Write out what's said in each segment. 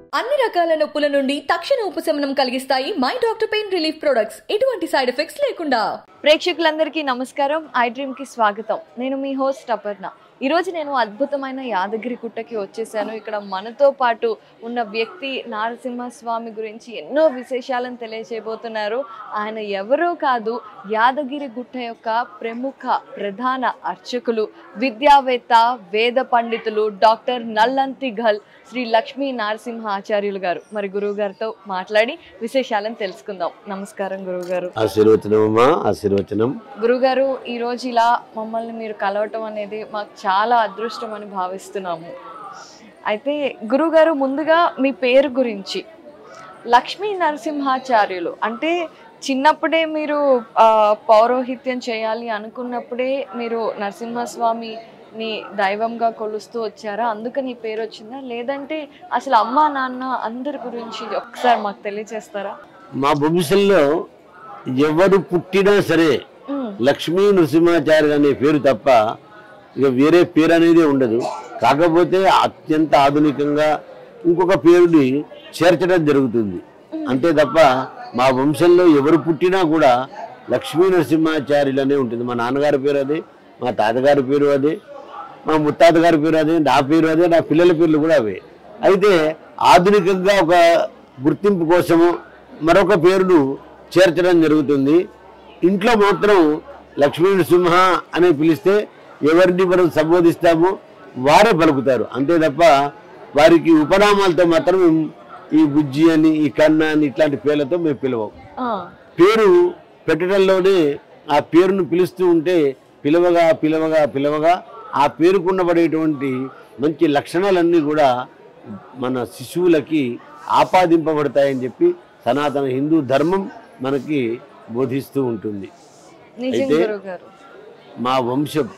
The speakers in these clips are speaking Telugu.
అన్ని రకాల నొప్పుల నుండి తక్షణ ఉపశమనం కలిగిస్తాయి my doctor pain relief products ఎటువంటి సైడ్ ఎఫెక్ట్స్ లేకుండా ప్రేక్షకులందరికీ నమస్కారం ఐ డ్రీమ్ కి స్వాగతం నేను మీ హోస్ట్ అపర్ణ ఈరోజు నేను అద్భుతమైన యాదగిరి గుట్టకి వచ్చేసాను ఇక్కడ మనతో పాటు ఉన్న వ్యక్తి నారసింహస్వామి గురించి ఎన్నో విశేషాలను తెలియజేయబోతున్నారు ఆయన ఎవరో కాదు యాదగిరి గుట్ట యొక్క ప్రముఖ ప్రధాన అర్చకులు విద్యావేత్త వేద పండితులు డాక్టర్ నల్లంతి ఘల్ శ్రీ లక్ష్మీ నరసింహ ఆచార్యులు గారు మరి గురువు గారితో మాట్లాడి విశేషాలను తెలుసుకుందాం నమస్కారం గురువు గారు ఆశీర్వచనమమ్మా ఆశీర్వచనం గురుగారు ఈరోజు ఇలా మమ్మల్ని మీరు కలవటం అనేది మాకు చాలా అదృష్టం అని భావిస్తున్నాము అయితే గురుగారు ముందుగా మీ పేరు గురించి లక్ష్మీ నరసింహాచార్యులు అంటే చిన్నప్పుడే మీరు ఆ, పౌరోహిత్యం చేయాలి అనుకున్నప్పుడే మీరు నరసింహస్వామిని దైవంగా కొలుస్తూ వచ్చారా అందుకని ఈ పేరు వచ్చిందా లేదంటే అసలు అమ్మా నాన్న అందరి గురించి ఒకసారి మాకు తెలియజేస్తారా మా వంశంలో ఎవరు పుట్టినా సరే ఉమ్, లక్ష్మీ నృసింహాచార్య అనే పేరు తప్ప ఇక వేరే పేరు అనేది ఉండదు కాకపోతే అత్యంత ఆధునికంగా ఇంకొక పేరుని చేర్చడం జరుగుతుంది అంతే తప్ప మా వంశంలో ఎవరు పుట్టినా కూడా లక్ష్మీ నరసింహాచార్యులు అనే ఉంటుంది మా నాన్నగారి పేరు అదే మా తాతగారి పేరు అదే మా ముత్తాత గారి పేరు అదే నా పేరు అదే నా పిల్లల పేర్లు కూడా అవే అయితే ఆధునికంగా ఒక గుర్తింపు కోసము మరొక పేరును చేర్చడం జరుగుతుంది ఇంట్లో మాత్రం లక్ష్మీ నృసింహ అని పిలిస్తే ఎవరిని మనం సంబోధిస్తామో వారే పలుకుతారు అంతే తప్ప వారికి ఉపనామాలతో మాత్రం ఈ బుజ్జి అని ఈ కన్న అని ఇట్లాంటి పేర్లతో మేము పిలవం ఆ, పేరు పెట్టడంలోనే ఆ పేరును పిలుస్తూ ఉంటే పిలవగా పిలవగా పిలవగా ఆ పేరుకున్నబడేటువంటి మంచి లక్షణాలన్నీ కూడా మన శిశువులకి ఆపాదింపబడతాయని చెప్పి సనాతన హిందూ ధర్మం మనకి బోధిస్తూ ఉంటుంది నిజం అయితే- గురువు గారు మా వంశం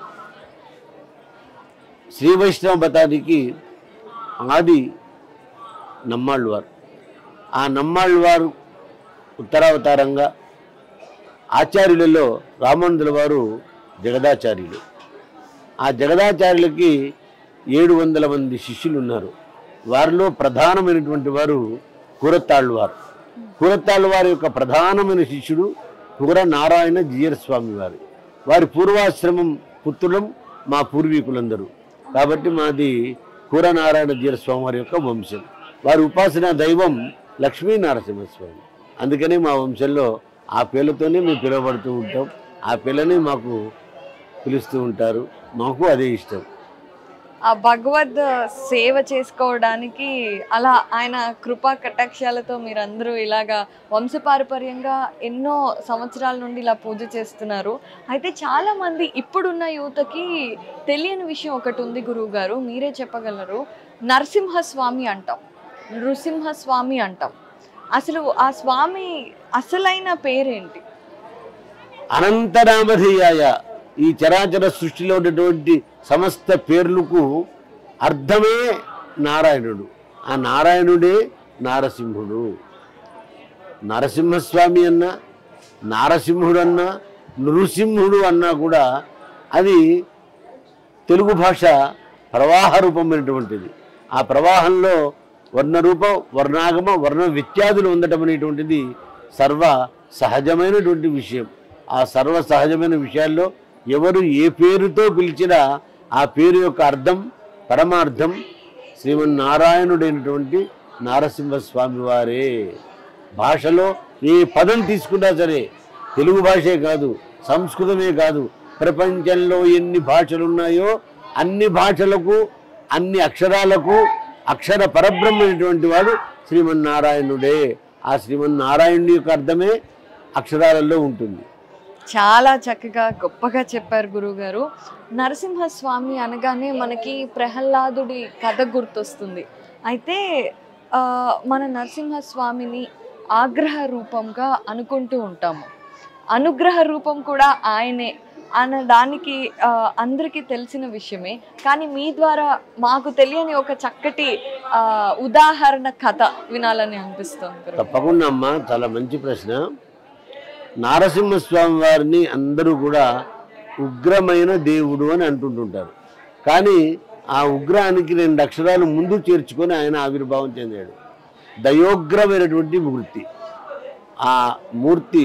శ్రీ వైష్ణవ బతానికి ఆది నమ్మాళ్ళవారు ఆ నమ్మాళ్ళవారు ఉత్తరావతారంగా ఆచార్యులలో రామానుజుల వారు జగదాచార్యులు ఆ జగదాచార్యులకి ఏడు వందల మంది శిష్యులు ఉన్నారు వారిలో ప్రధానమైనటువంటి వారు కూరత్తాళ్ళవారు కూరత్తాళ్ళవారి యొక్క ప్రధానమైన శిష్యుడు కూర నారాయణ జీయర్ స్వామి వారి వారి పూర్వాశ్రమం పుత్రులం మా పూర్వీకులందరూ కాబట్టి మాది కూర నారాయణ జీయర్ స్వామి వారి యొక్క వంశం వారి ఉపాసన దైవం లక్ష్మీ నరసింహస్వామి అందుకని మా వంశంలో ఆ పేర్లతోనే మేము పిలువబడుతూ ఉంటాం ఆ పిల్లని మాకు పిలుస్తూ ఉంటారు మాకు అదే ఇష్టం ఆ భగవద్ సేవ చేసుకోవడానికి అలా ఆయన కృపా కటాక్షాలతో మీరందరూ ఇలాగా వంశపారపర్యంగా ఎన్నో సంవత్సరాల నుండి ఇలా పూజ చేస్తున్నారు అయితే చాలా మంది ఇప్పుడున్న యువతకి తెలియని విషయం ఒకటి ఉంది గురువు గారు మీరే చెప్పగలరు నరసింహస్వామి అంటాం నృసింహస్వామి అంటాం అసలు ఆ స్వామి అసలైన పేరేంటి అనంతనామధేయాయ ఈ చరాచర సృష్టిలో ఉన్నటువంటి సమస్త పేర్లకు అర్థమే నారాయణుడు ఆ నారాయణుడే నారసింహుడు నరసింహస్వామి అన్న నారసింహుడు అన్న నృసింహుడు అన్నా కూడా అది తెలుగు భాష ప్రవాహ రూపమైనటువంటిది ఆ ప్రవాహంలో వర్ణరూపం వర్ణాగమ వర్ణ వ్యత్యాదులు ఉండటం అనేటువంటిది సర్వ సహజమైనటువంటి విషయం ఆ సర్వ సహజమైన విషయాల్లో ఎవరు ఏ పేరుతో పిలిచినా ఆ పేరు యొక్క అర్థం పరమార్థం శ్రీమన్నారాయణుడైనటువంటి నారసింహస్వామి వారే భాషలో ఏ పదం తీసుకున్నా సరే తెలుగు భాషే కాదు సంస్కృతమే కాదు ప్రపంచంలో ఎన్ని భాషలు ఉన్నాయో అన్ని భాషలకు అన్ని అక్షరాలకు అక్షర పరబ్రహ్మైనటువంటి వాడు శ్రీమన్నారాయణుడే ఆ శ్రీమన్నారాయణుడి యొక్క అర్థమే అక్షరాలలో ఉంటుంది చాలా చక్కగా గొప్పగా చెప్పారు గురువుగారు నరసింహస్వామి అనగానే మనకి ప్రహ్లాదుడి కథ గుర్తొస్తుంది అయితే ఆ, మన నరసింహస్వామిని ఆగ్రహ రూపంగా అనుకుంటూ ఉంటాము అనుగ్రహ రూపం కూడా ఆయనే అన్న దానికి ఆ, అందరికీ తెలిసిన విషయమే కానీ మీ ద్వారా మాకు తెలియని ఒక చక్కటి ఆ, ఉదాహరణ కథ వినాలని అనిపిస్తుంది గురువు. తప్పకుండా అమ్మా చాలా మంచి ప్రశ్న నారసింహస్వామి వారిని అందరూ కూడా ఉగ్రమైన దేవుడు అని అంటుంటుంటారు కానీ ఆ ఉగ్రానికి రెండు అక్షరాలు ముందు చేర్చుకొని ఆయన ఆవిర్భావం చెందాడు దయోగ్రమైనటువంటి మూర్తి ఆ మూర్తి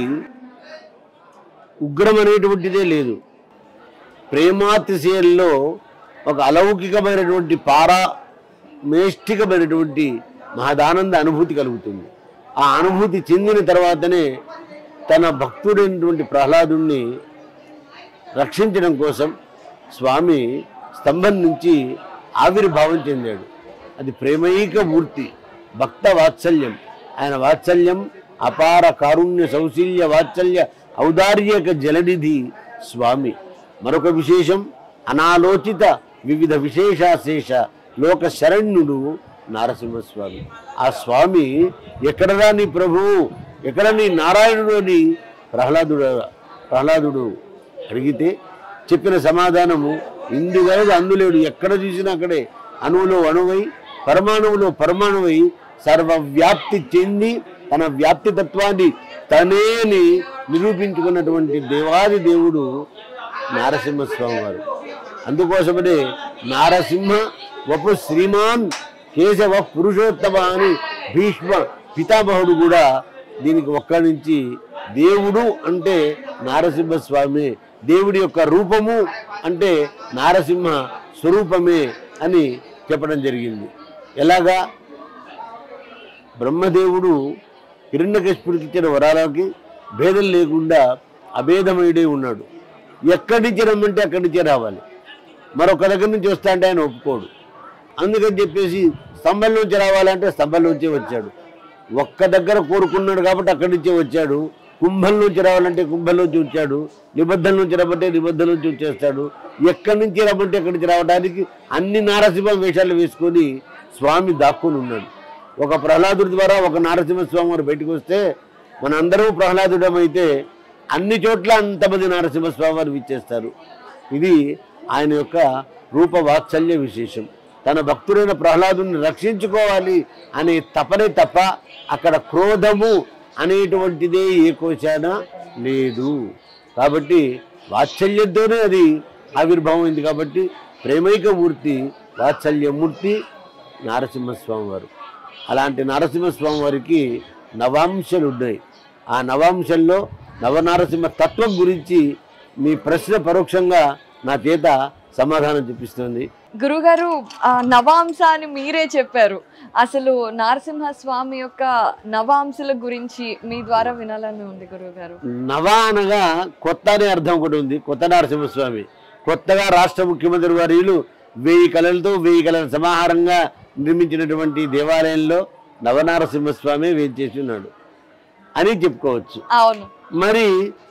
ఉగ్రం అనేటువంటిదే లేదు ప్రేమాతిశయంలో ఒక అలౌకికమైనటువంటి పారా మేష్టికమైనటువంటి మహదానంద అనుభూతి కలుగుతుంది ఆ అనుభూతి చెందిన తర్వాతనే తన భక్తుడైనటువంటి ప్రహ్లాదుణ్ణి రక్షించడం కోసం స్వామి స్తంభం నుంచి ఆవిర్భావం చెందాడు అది ప్రేమైక మూర్తి భక్త వాత్సల్యం ఆయన వాత్సల్యం అపార కారుణ్య సౌశీల్య వాత్సల్య ఔదార్యక జలనిధి స్వామి మరొక విశేషం అనాలోచిత వివిధ విశేషాశేష లోక శరణ్యుడు నారసింహస్వామి ఆ స్వామి ఎక్కడరా నీ ప్రభువు ఎక్కడ నీ నారాయణుడు అని ప్రహ్లాదుడు ప్రహ్లాదుడు అడిగితే చెప్పిన సమాధానము ఇందుగలదు అందులేడు ఎక్కడ చూసినా అక్కడే అణువులో అణువై పరమాణువులో పరమాణువై సర్వవ్యాప్తి చెంది తన వ్యాప్తి తత్వాన్ని తనేని నిరూపించుకున్నటువంటి దేవాది దేవుడు నారసింహస్వామి వారు అందుకోసమనే నారసింహ వపు శ్రీమాన్ కేశవ పురుషోత్తమ అని భీష్మ పితామహుడు కూడా దీనికి ఒక్కడి నుంచి దేవుడు అంటే నారసింహ స్వామి దేవుడి యొక్క రూపము అంటే నారసింహ స్వరూపమే అని చెప్పడం జరిగింది ఎలాగా బ్రహ్మదేవుడు హిరణ్యకశిపుడికి ఇచ్చిన వరాలకి భేదం లేకుండా అభేదమయుడే ఉన్నాడు ఎక్కడి నుంచి రమ్మంటే అక్కడి నుంచే రావాలి మరొక దగ్గర నుంచి వస్తా అంటే ఆయన ఒప్పుకోడు అందుకని చెప్పేసి స్తంభం నుంచి రావాలంటే స్తంభం నుంచే వచ్చాడు ఒక్క దగ్గర కోరుకున్నాడు కాబట్టి అక్కడి నుంచే వచ్చాడు కుంభం నుంచి రావాలంటే కుంభం నుంచి వచ్చాడు నిబద్ధం నుంచి రమ్మంటే నిబద్ధం నుంచి వచ్చేస్తాడు ఎక్కడి నుంచి రమ్మంటే ఎక్కడి నుంచి రావడానికి అన్ని నారసింహ వేషాలు వేసుకొని స్వామి దాక్కుని ఉన్నాడు ఒక ప్రహ్లాదుడి ద్వారా ఒక నారసింహస్వామి వారు బయటకు వస్తే మనందరూ ప్రహ్లాదుడమైతే అన్ని చోట్ల అంతమంది నారసింహస్వామి వారు ఇచ్చేస్తారు ఇది ఆయన యొక్క రూప వాత్సల్య విశేషం తన భక్తుడైన ప్రహ్లాదుని రక్షించుకోవాలి అనే తపనే తప్ప అక్కడ క్రోధము అనేటువంటిదే ఏ కోశాన లేదు కాబట్టి వాత్సల్యంతోనే అది ఆవిర్భావం అయింది కాబట్టి ప్రేమైక మూర్తి వాత్సల్యమూర్తి నారసింహస్వామి వారు అలాంటి నరసింహస్వామి వారికి నవాంశలు ఉన్నాయి ఆ నవాంశల్లో నవనారసింహ తత్వం గురించి మీ ప్రశ్న పరోక్షంగా నా చేత సమాధానం చూపిస్తుంది గురుగారు ఆ నవాంశ అని మీరే చెప్పారు అసలు నరసింహ స్వామి యొక్క నవాంశల గురించి మీ ద్వారా వినాలని ఉంది గురుగారు నవ అనగా కొత్త అనే అర్థం ఒకటి ఉంది కొత్త నరసింహస్వామి కొత్తగా రాష్ట్ర ముఖ్యమంత్రి వర్యులు వెయ్యి కళలతో వెయ్యి కళల సమాహారంగా నిర్మించినటువంటి దేవాలయంలో నవనారసింహస్వామి వేయించేసి ఉన్నాడు అని చెప్పుకోవచ్చు అవును మరి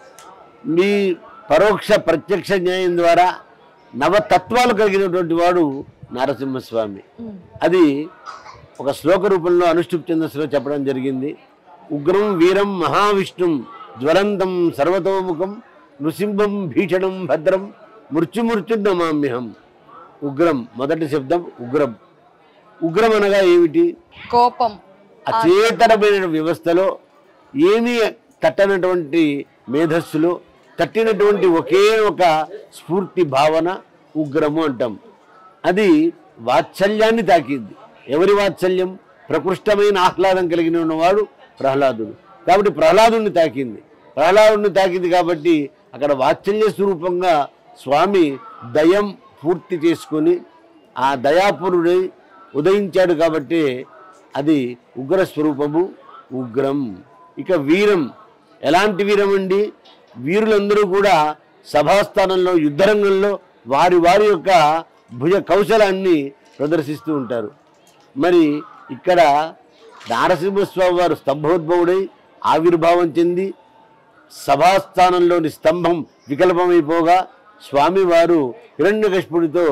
మీ పరోక్ష ప్రత్యక్ష న్యాయం ద్వారా నవతత్వాలు కలిగినటువంటి వాడు నరసింహస్వామి ఉమ్. అది ఒక శ్లోక రూపంలో అనుష్ఠుప్ ఛందస్సులో చెప్పడం జరిగింది ఉగ్రం వీరం మహావిష్ణుం జ్వలంతం సర్వతోముఖం నృసింహం భీషణం భద్రం మృత్యుమృత్యు నమామ్యహం ఉగ్రం మొదటి శబ్దం ఉగ్రం ఉగ్రం అనగా ఏమిటి కోపం అచేతనమైన వ్యవస్థలో ఏమీ తట్టనటువంటి మేధస్సులో తట్టినటువంటి ఒకే ఒక స్ఫూర్తి భావన ఉగ్రము అంటాం అది వాత్సల్యాన్ని తాకింది ఎవరి వాత్సల్యం ప్రకృష్టమైన ఆహ్లాదం కలిగిన ఉన్నవాడు ప్రహ్లాదుడు కాబట్టి ప్రహ్లాదుని తాకింది ప్రహ్లాదుని తాకింది కాబట్టి అక్కడ వాత్సల్య స్వరూపంగా స్వామి దయం పూర్తి చేసుకొని ఆ దయాపురుడై ఉదయించాడు కాబట్టి అది ఉగ్ర స్వరూపము ఉగ్రం ఇక వీరం ఎలాంటి వీరం అండి వీరులందరూ కూడా సభాస్థానంలో యుద్ధరంగంలో వారి వారి యొక్క భుజ కౌశలాన్ని ప్రదర్శిస్తూ ఉంటారు మరి ఇక్కడ నారసింహస్వామి వారు స్తంభోద్భవుడై ఆవిర్భావం చెంది సభాస్థానంలోని స్తంభం వికల్పమైపోగా స్వామివారు హిరణ్యకశిపుడితో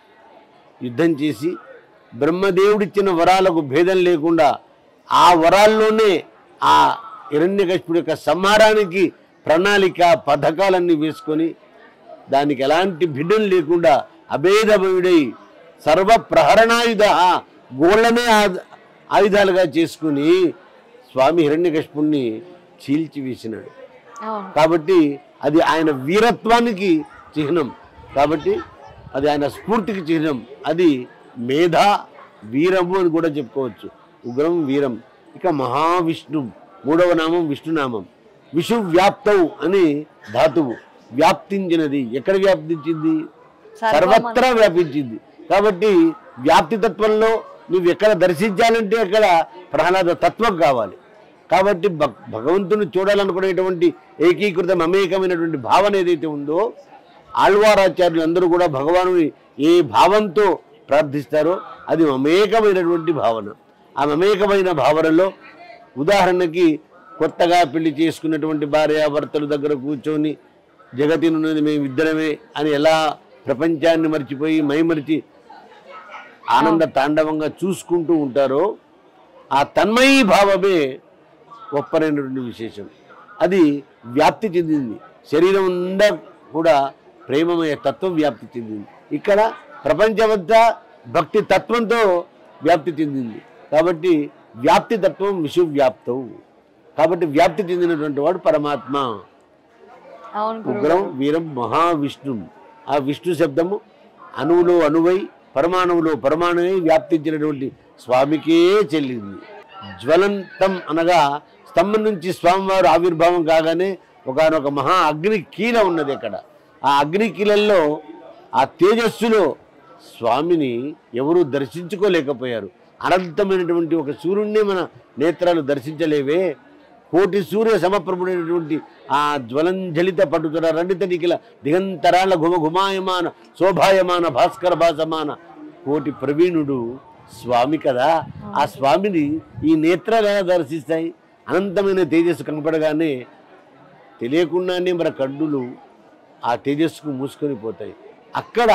యుద్ధం చేసి బ్రహ్మదేవుడిచ్చిన వరాలకు భేదం లేకుండా ఆ వరాల్లోనే ఆ హిరణ్యకశిపుడి యొక్క సంహారానికి ప్రణాళిక పథకాలన్నీ వేసుకొని దానికి ఎలాంటి భిన్నం లేకుండా అభేదమయుడై సర్వ ప్రహరణాయుధ గోళ్ళనే ఆ- ఆయుధాలుగా చేసుకుని స్వామి హిరణ్యకశిపుణ్ణి చీల్చివేసినాడు అవును కాబట్టి అది ఆయన వీరత్వానికి చిహ్నం కాబట్టి అది ఆయన స్ఫూర్తికి చిహ్నం అది మేధ వీరము అని కూడా చెప్పుకోవచ్చు ఉగ్రం వీరం ఇక మహావిష్ణు మూడవ నామం విష్ణునామం విషు వ్యాప్తవు అని ధాతువు వ్యాప్తించినది ఎక్కడ వ్యాప్తించింది సర్వత్రా వ్యాపించింది కాబట్టి వ్యాప్తి తత్వంలో నువ్వు ఎక్కడ దర్శించాలంటే అక్కడ ప్రహ్లాద తత్వం కావాలి కాబట్టి భగ- భగవంతుని చూడాలనుకునేటువంటి ఏకీకృత మమేకమైనటువంటి భావన ఏదైతే ఉందో ఆళ్వారాచార్యులు అందరూ కూడా భగవానుని ఏ భావంతో ప్రార్థిస్తారో అది మమేకమైనటువంటి భావన ఆ మమేకమైన భావనలో ఉదాహరణకి కొత్తగా పెళ్లి చేసుకున్నటువంటి భార్యాభర్తల దగ్గర కూర్చొని జగతినున్నది మేము ఇద్దరమే అని ఎలా ప్రపంచాన్ని మర్చిపోయి మైమరిచి ఆనంద తాండవంగా చూసుకుంటూ ఉంటారో ఆ తన్మయీ భావమే గొప్పనైనటువంటి విశేషం అది వ్యాప్తి చెందింది శరీరం అంతా కూడా ప్రేమమయ తత్వం వ్యాప్తి చెందింది ఇక్కడ ప్రపంచమంతా భక్తి తత్వంతో వ్యాప్తి చెందింది కాబట్టి వ్యాప్తి తత్వం విశ్వవ్యాప్తం కాబట్టి వ్యాప్తి చెందినటువంటి వాడు పరమాత్మ అవును గురువు ఉగ్రం వీరం మహావిష్ణు ఆ విష్ణు శబ్దము అణువులో అణువై పరమాణువులో పరమాణువై వ్యాప్తించినటువంటి స్వామికే చెల్లింది జ్వలంతం అనగా స్తంభం నుంచి స్వామివారు ఆవిర్భావం కాగానే ఒకనొక మహా అగ్ని కీల ఉన్నది అక్కడ ఆ అగ్ని కీలల్లో ఆ తేజస్సులో స్వామిని ఎవరూ దర్శించుకోలేకపోయారు అనంతమైనటువంటి ఒక సూర్యుడిని మన నేత్రాలు దర్శించలేవే కోటి సూర్య సమప్రభుడైనటువంటి ఆ జ్వలంజలిత పట్టుతున్న రండిత నిఖిల దిగంతరాల ఘుమ ఘుమాయమాన శోభాయమాన భాస్కర భాసమాన కోటి ప్రవీణుడు స్వామి కదా ఆ స్వామిని ఈ నేత్రాలు ఎలా దర్శిస్తాయి అనంతమైన తేజస్సు కనపడగానే తెలియకుండానే మన కడ్డులు ఆ తేజస్సుకు మూసుకొని పోతాయి అక్కడ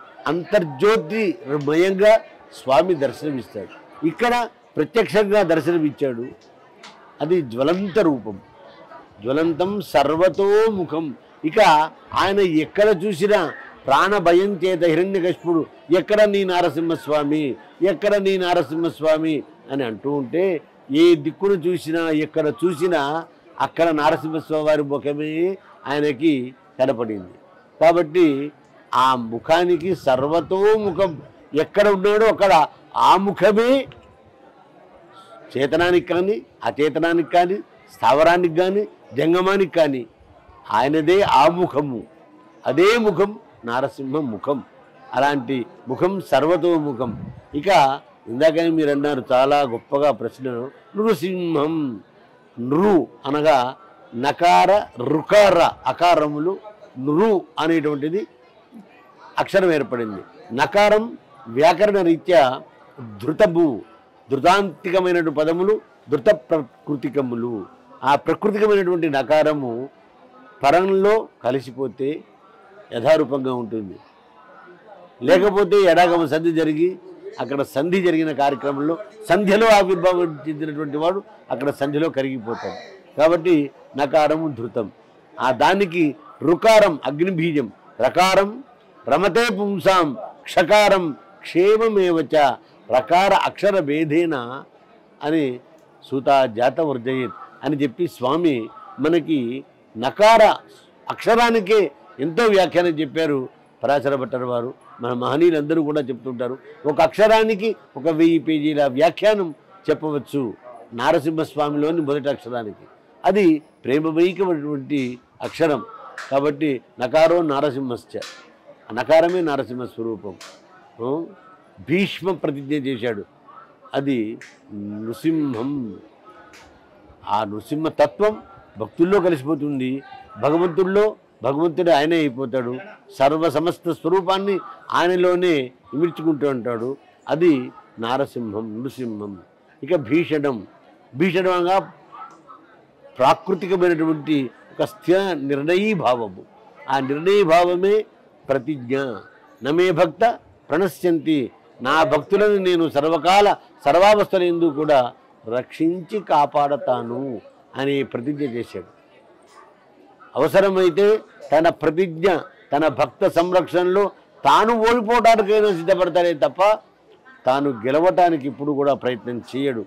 అంతర్జ్యోతిమయంగా స్వామి దర్శనమిస్తాడు ఇక్కడ ప్రత్యక్షంగా దర్శనమిచ్చాడు అది జ్వలంత రూపం జ్వలంతం సర్వతోముఖం ఇక ఆయన ఎక్కడ చూసినా ప్రాణ భయం చేత హిరణ్యకశిపుడు ఎక్కడ నీ నారసింహస్వామి ఎక్కడ నీ నారసింహస్వామి అని అంటూ ఉంటే ఏ దిక్కును చూసినా ఎక్కడ చూసినా అక్కడ నారసింహస్వామి వారి ముఖమే ఆయనకి కనపడింది కాబట్టి ఆ ముఖానికి సర్వతోముఖం ఎక్కడ ఉన్నాడో అక్కడ ఆ ముఖమే చేతనానికి కానీ అచేతనానికి కానీ స్థావరానికి కానీ జంగమానికి కానీ ఆయనదే ఆ ముఖము అదే ముఖం నారసింహ ముఖం అలాంటి ముఖం సర్వతోముఖం ఇక ఇందాకనే మీరు అన్నారు చాలా గొప్పగా ప్రశ్నను నృసింహం నృ అనగా నకార రుకార అకారములు నృ అనేటువంటిది అక్షరం ఏర్పడింది నకారం వ్యాకరణ రీత్యా ధృతభూ ధృతాంతికమైనటువంటి పదములు ధృత ప్రకృతికములు ఆ ప్రకృతికమైనటువంటి నకారము పరంలో కలిసిపోతే యథారూపంగా ఉంటుంది లేకపోతే ఎడాగమ సంధి జరిగి అక్కడ సంధి జరిగిన కార్యక్రమంలో సంధ్యలో ఆవిర్భావం చెందినటువంటి వాడు అక్కడ సంధ్యలో కరిగిపోతాడు కాబట్టి నకారము ధృతం ఆ దానికి రుకారం అగ్నిబీజం రకారం రమతే పుంసాం క్షకారం క్షేమమేవచ రకార అక్షర భేదేన అని సూత జాత వర్జయత్ అని చెప్పి స్వామి మనకి నకార అక్షరానికే ఎంతో వ్యాఖ్యానం చెప్పారు పరాశర భట్టర్ వారు మన మహనీయులందరూ కూడా చెప్తుంటారు ఒక అక్షరానికి ఒక వెయ్యి పేజీల వ్యాఖ్యానం చెప్పవచ్చు నారసింహస్వామిలోని మొదటి అక్షరానికి అది ప్రేమమయకమైనటువంటి అక్షరం కాబట్టి నకారో నారసింహశ్చ ఆ నకారమే నారసింహ స్వరూపం ఆ? భీష్మ ప్రతిజ్ఞ చేశాడు అది నృసింహం ఆ నృసింహ తత్వం భక్తుల్లో కలిసిపోతుంది భగవంతుల్లో భగవంతుడు ఆయనే అయిపోతాడు సర్వ సమస్త స్వరూపాన్ని ఆయనలోనే ఇమిడ్చుకుంటూ ఉంటాడు అది నారసింహం నృసింహం ఇక భీషణం భీషణంగా ప్రాకృతికమైనటువంటి ఒక స్థిర నిర్ణయీ భావము ఆ నిర్ణయీ భావమే ప్రతిజ్ఞ నమే భక్త ప్రణశ్యంతి నా భక్తులను నేను సర్వకాల సర్వావస్థలందు కూడా రక్షించి కాపాడతాను అని ప్రతిజ్ఞ చేశాడు అవసరమైతే తన ప్రతిజ్ఞ తన భక్త సంరక్షణలో తాను ఓడిపోవడానికైనా సిద్ధపడతాడే తప్ప తాను గెలవటానికి ఇప్పుడు కూడా ప్రయత్నం చేయడు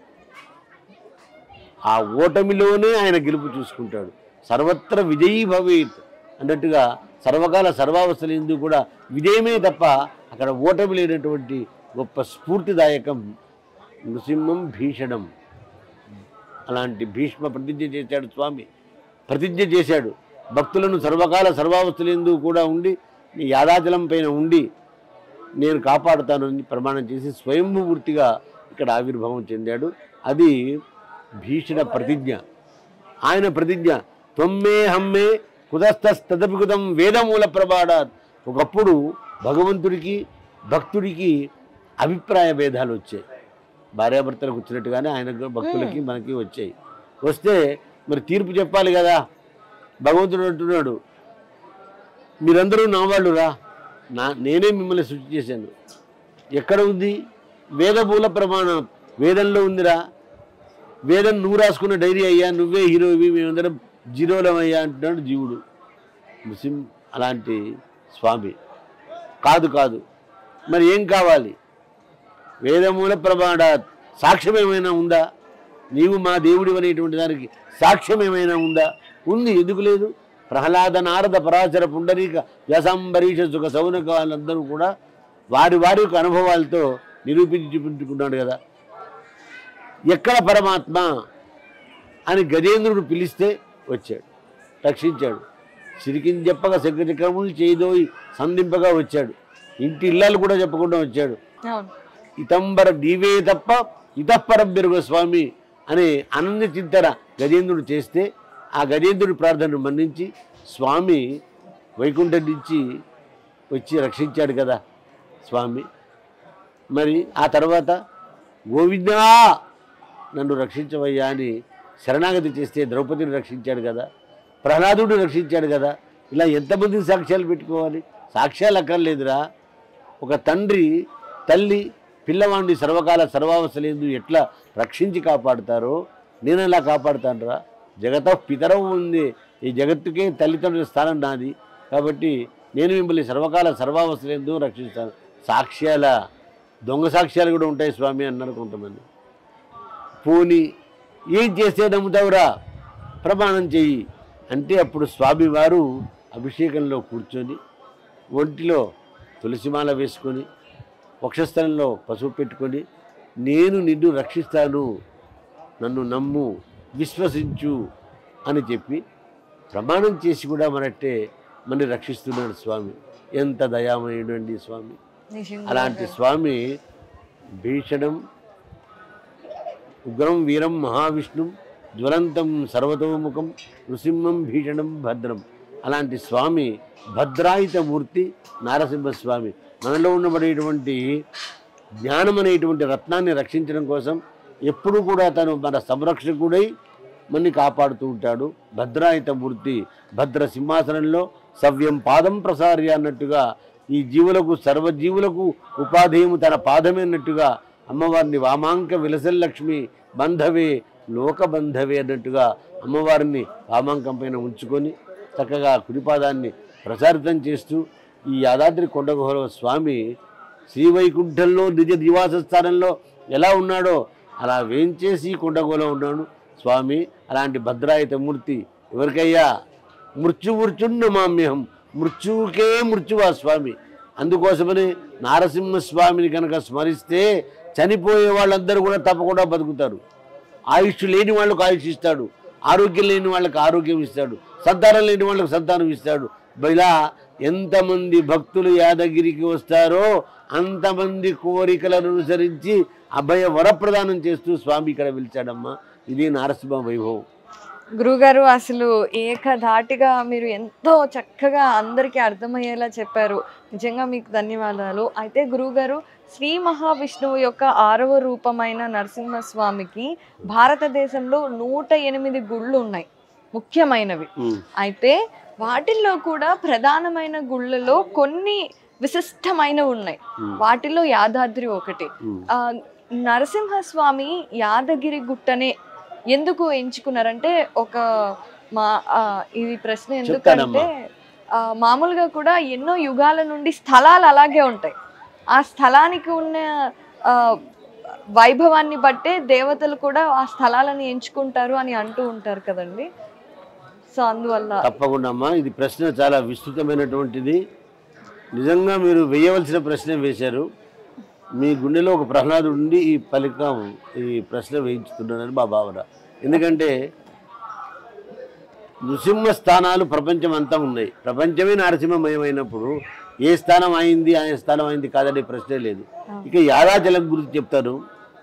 ఆ ఓటమిలోనే ఆయన గెలుపు చూసుకుంటాడు సర్వత్ర విజయీ భవేత్ అన్నట్టుగా సర్వకాల సర్వావస్థలు ఎందుకు కూడా విజయమే తప్ప అక్కడ ఓటమి లేనటువంటి గొప్ప స్ఫూర్తిదాయకం నృసింహం భీషణం అలాంటి భీష్మ ప్రతిజ్ఞ చేశాడు స్వామి ప్రతిజ్ఞ చేశాడు భక్తులను సర్వకాల సర్వావస్థలందు కూడా ఉండి ఈ యాదాచలం పైన ఉండి నేను కాపాడుతానని ప్రమాణం చేసి స్వయంభూర్తిగా ఇక్కడ ఆవిర్భావం చెందాడు అది భీషణ ప్రతిజ్ఞ ఆయన ప్రతిజ్ఞ తొమ్మే హమ్మే కుదస్తదపికుతం వేదమూల ప్రబాడాత్ ఒకప్పుడు భగవంతుడికి భక్తుడికి అభిప్రాయ భేదాలు వచ్చాయి భార్యాభర్తలకు వచ్చినట్టుగానే ఆయన భక్తులకి మనకి వచ్చాయి వస్తే మరి తీర్పు చెప్పాలి కదా భగవంతుడు అంటున్నాడు మీరందరూ నా వాళ్ళు రా నా నేనే మిమ్మల్ని సృష్టి చేశాను ఎక్కడ ఉంది వేదమూల ప్రమాణం వేదంలో ఉందిరా వేదం నువ్వు రాసుకున్న డైరీ అయ్యా నువ్వే హీరోవి మేమందరం జీరోలం అయ్యా అంటున్నాడు జీవుడు ముస్లిం అలాంటి స్వామి కాదు కాదు మరి ఏం కావాలి వేదమూల ప్రమాణ సాక్ష్యం ఏమైనా ఉందా నీవు మా దేవుడి అనేటువంటి దానికి సాక్ష్యం ఏమైనా ఉందా ఉంది ఎందుకు లేదు ప్రహ్లాద నారద పరాశర పుండరీక వ్యసంబరీష సుఖ సౌనక వాళ్ళందరూ కూడా వారి వారి యొక్క అనుభవాలతో నిరూపించి చూపించుకున్నాడు కదా ఎక్కడ పరమాత్మ అని గజేంద్రుడు పిలిస్తే వచ్చాడు రక్షించాడు సిరికించెప్పగా శంఖచక్రములు చేయదోయి సంధింపగా వచ్చాడు ఇంటి ఇళ్ళలు కూడా చెప్పకుండా వచ్చాడు అవును ఇతంబర నీవే తప్ప ఇతపరం పెరుగు స్వామి అనే అనన్య చింతన గజేంద్రుడు చేస్తే ఆ గజేంద్రుడి ప్రార్థనను మన్నించి స్వామి వైకుంఠం నుంచి వచ్చి రక్షించాడు కదా స్వామి మరి ఆ తర్వాత గోవిందా నన్ను రక్షించవయ్యా అని శరణాగతి చేస్తే ద్రౌపదిని రక్షించాడు కదా ప్రహ్లాదుడు రక్షించాడు కదా ఇలా ఎంతమంది సాక్ష్యాలు పెట్టుకోవాలి సాక్ష్యాలు అక్కర్లేదురా ఒక తండ్రి తల్లి పిల్లవాడిని సర్వకాల సర్వావసలేందు ఎట్లా రక్షించి కాపాడుతారో నేను ఎలా కాపాడుతానురా జగత పితరం ఉంది ఈ జగత్తుకే తల్లిదండ్రుల స్థానం నాది కాబట్టి నేను మిమ్మల్ని సర్వకాల సర్వావసలేందు రక్షిస్తాను సాక్ష్యాల దొంగ సాక్ష్యాలు కూడా ఉంటాయి స్వామి అన్నారు కొంతమంది పోని ఏం చేస్తే నమ్ముతావురా ప్రమాణం చెయ్యి అంటే అప్పుడు స్వామివారు అభిషేకంలో కూర్చొని ఒంటిలో తులసిమాల వేసుకొని వక్షస్థలంలో పసుపు పెట్టుకొని నేను నిన్ను రక్షిస్తాను నన్ను నమ్ము విశ్వసించు అని చెప్పి ప్రమాణం చేసి కూడా మనట్టే మనని రక్షిస్తున్నాడు స్వామి ఎంత దయామయుడు అండి స్వామి నిజంగా అలాంటి స్వామి భీషణం ఉగ్రం వీరం మహావిష్ణుం జ్వలంతం సర్వతోముఖం నృసింహం భీషణం భద్రం అలాంటి స్వామి భద్రాయుత మూర్తి నారసింహస్వామి మనలో ఉండబడేటువంటి జ్ఞానం అనేటువంటి రత్నాన్ని రక్షించడం కోసం ఎప్పుడు కూడా తను మన సంరక్షకుడై మన్ని కాపాడుతూ ఉంటాడు భద్రాయుత మూర్తి భద్ర సింహాసనంలో సవ్యం పాదం ప్రసార్య అన్నట్టుగా ఈ జీవులకు సర్వజీవులకు ఉపాధేయము తన పాదమే అన్నట్టుగా అమ్మవారిని వామాంక విలసల్లక్ష్మి బంధవే లోకబంధవే అన్నట్టుగా అమ్మవారిని వామాంకం పైన ఉంచుకొని చక్కగా కుడిపాదాన్ని ప్రసారితం చేస్తూ ఈ యాదాద్రి కొండగుహలో స్వామి శ్రీవైకుంఠంలో నిజ నివాస స్థానంలో ఎలా ఉన్నాడో అలా వేంచేసి కొండగుహలో ఉన్నాడు స్వామి అలాంటి భద్రాయుత మూర్తి ఎవరికయ్యా మృత్యుమూర్చున్న మామ్యహం మృత్యువుకే మృత్యువా స్వామి అందుకోసమని నారసింహస్వామిని కనుక స్మరిస్తే చనిపోయే వాళ్ళందరూ కూడా తప్పకుండా బతుకుతారు ఆయుష్ లేని వాళ్ళకు ఆయుష్ ఇస్తాడు ఆరోగ్యం లేని వాళ్ళకి ఆరోగ్యం ఇస్తాడు సంతానం లేని వాళ్ళకి సంతానం ఇస్తాడు ఇలా ఎంతమంది భక్తులు యాదగిరికి వస్తారో అంతమంది కోరికలను అనుసరించి అభయ వరప్రదానం చేస్తూ స్వామి ఇక్కడ పిలిచాడమ్మా ఇది నారసింహ వైభవం గురుగారు అసలు ఏకధాటిగా మీరు ఎంతో చక్కగా అందరికీ అర్థమయ్యేలా చెప్పారు నిజంగా మీకు ధన్యవాదాలు అయితే గురుగారు శ్రీ మహావిష్ణువు యొక్క ఆరవ రూపమైన నరసింహస్వామికి భారతదేశంలో నూట ఎనిమిది గుళ్ళు ఉన్నాయి ముఖ్యమైనవి ఉమ్, అయితే వాటిల్లో కూడా ప్రధానమైన గుళ్ళలో కొన్ని విశిష్టమైనవి ఉన్నాయి ఉమ్, వాటిలో యాదాద్రి ఒకటి ఉమ్. ఆ, నరసింహస్వామి యాదగిరి గుట్టనే ఎందుకు ఎంచుకున్నారంటే ఒక మా ఆ, ఇది ప్రశ్న ఎందుకంటే చెప్తానమ్మా. ఆ, మామూలుగా కూడా ఎన్నో యుగాల నుండి స్థలాలు అలాగే ఉంటాయి ఆ స్థలానికి ఉన్న ఆ, వైభవాన్ని బట్టే దేవతలు కూడా ఆ స్థలాలను ఎంచుకుంటారు అని అంటూ ఉంటారు కదండి సో అందువల్ల తప్పకుండా అమ్మా ఇది ప్రశ్న చాలా విస్తృతమైనటువంటిది నిజంగా మీరు వేయవలసిన ప్రశ్న వేశారు మీ గుండెలో ఒక ప్రహ్లాదుడు ఉండి ఈ ఫలితం ఈ ప్రశ్న వేయించుతున్నానని మా భావన ఎందుకంటే నృసింహ స్థానాలు ప్రపంచం అంతా ఉన్నాయి ప్రపంచమే నరసింహమయమైనప్పుడు ఏ స్థానం అయింది ఆయన స్థానం అయింది కాదనే ప్రశ్నే లేదు ఇక యాదాచలం గురించి చెప్తాను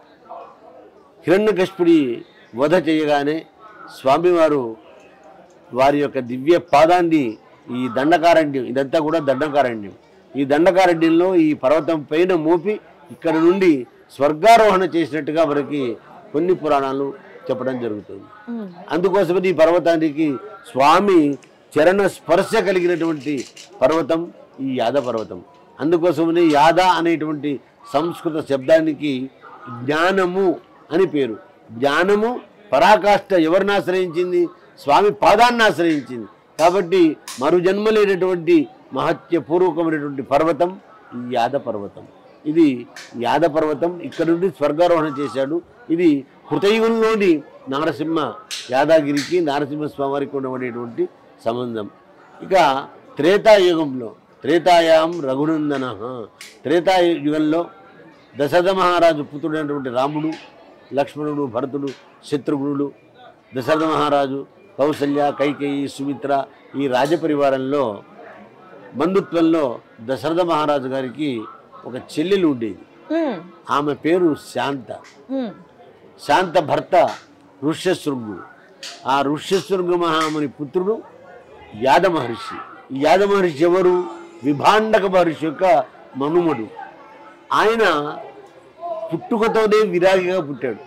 హిరణ్యకష్పుడి వధ చేయగానే స్వామివారు వారి యొక్క దివ్య పాదాన్ని ఈ దండకారణ్యం ఇదంతా కూడా దండకారణ్యం ఈ దండకారణ్యంలో ఈ పర్వతం పైన మోపి ఇక్కడ నుండి స్వర్గారోహణ చేసినట్టుగా మనకి కొన్ని పురాణాలు చెప్పడం జరుగుతుంది ఉమ్, అందుకోసమని ఈ పర్వతానికి స్వామి చరణ స్పర్శ కలిగినటువంటి పర్వతం ఈ యాద పర్వతం అందుకోసమని యాద అనేటువంటి సంస్కృత శబ్దానికి జ్ఞానము అని పేరు జ్ఞానము పరాకాష్ఠ ఎవరిని ఆశ్రయించింది స్వామి పాదాన్ని ఆశ్రయించింది కాబట్టి మరు జన్మ లేనటువంటి మహత్యపూర్వకమైనటువంటి పర్వతం ఈ యాద పర్వతం ఇది యాద పర్వతం ఇక్కడ నుండి స్వర్గారోహణ చేశాడు ఇది హృతయుగంలోని నారసింహ యాదగిరికి నారసింహ స్వామివారికి ఉండబడేటువంటి సంబంధం ఇక త్రేతాయుగంలో త్రేతాయాం రఘునందన త్రేతాయుగంలో దశరథ మహారాజు పుత్రుడైనటువంటి రాముడు లక్ష్మణుడు భరతుడు శత్రుఘ్నుడు దశరథ మహారాజు కౌసల్య కైకేయి సుమిత్ర ఈ రాజపరివారంలో బంధుత్వంలో దశరథ మహారాజు గారికి ఒక చెల్లెలు ఉండేది ఉమ్, ఆమె పేరు శాంత ఉమ్, శాంత భర్త ఋష్యశృంగుడు ఆ ఋష్యశృంగ మహాముని పుత్రుడు యాద మహర్షి ఈ యాద మహర్షి ఎవరు విభాండక మహర్షి యొక్క మనుమడు ఆయన పుట్టుకతోనే విరాగిగా పుట్టాడు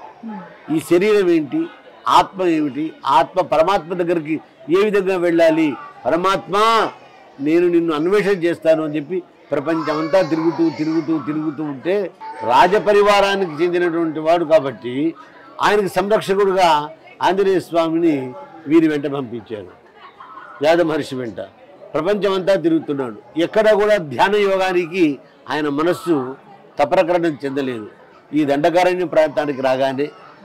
ఈ శరీరం ఏంటి ఆత్మ ఏమిటి ఆత్మ పరమాత్మ దగ్గరికి ఏ విధంగా వెళ్ళాలి పరమాత్మ నేను నిన్ను అన్వేషణ చేస్తాను అని చెప్పి ప్రపంచమంతా తిరుగుతూ తిరుగుతూ తిరుగుతూ ఉంటే రాజపరివారానికి చెందినటువంటి వాడు కాబట్టి ఆయనకు సంరక్షకుడుగా ఆంజనేయ స్వామిని వీరి వెంట పంపించారు యాద మహర్షి వెంట ప్రపంచమంతా తిరుగుతున్నాడు ఎక్కడ కూడా ధ్యాన యోగానికి ఆయన మనస్సు తపరకరణం చెందలేదు ఈ దండకారణ్య ప్రాంతానికి రాగానే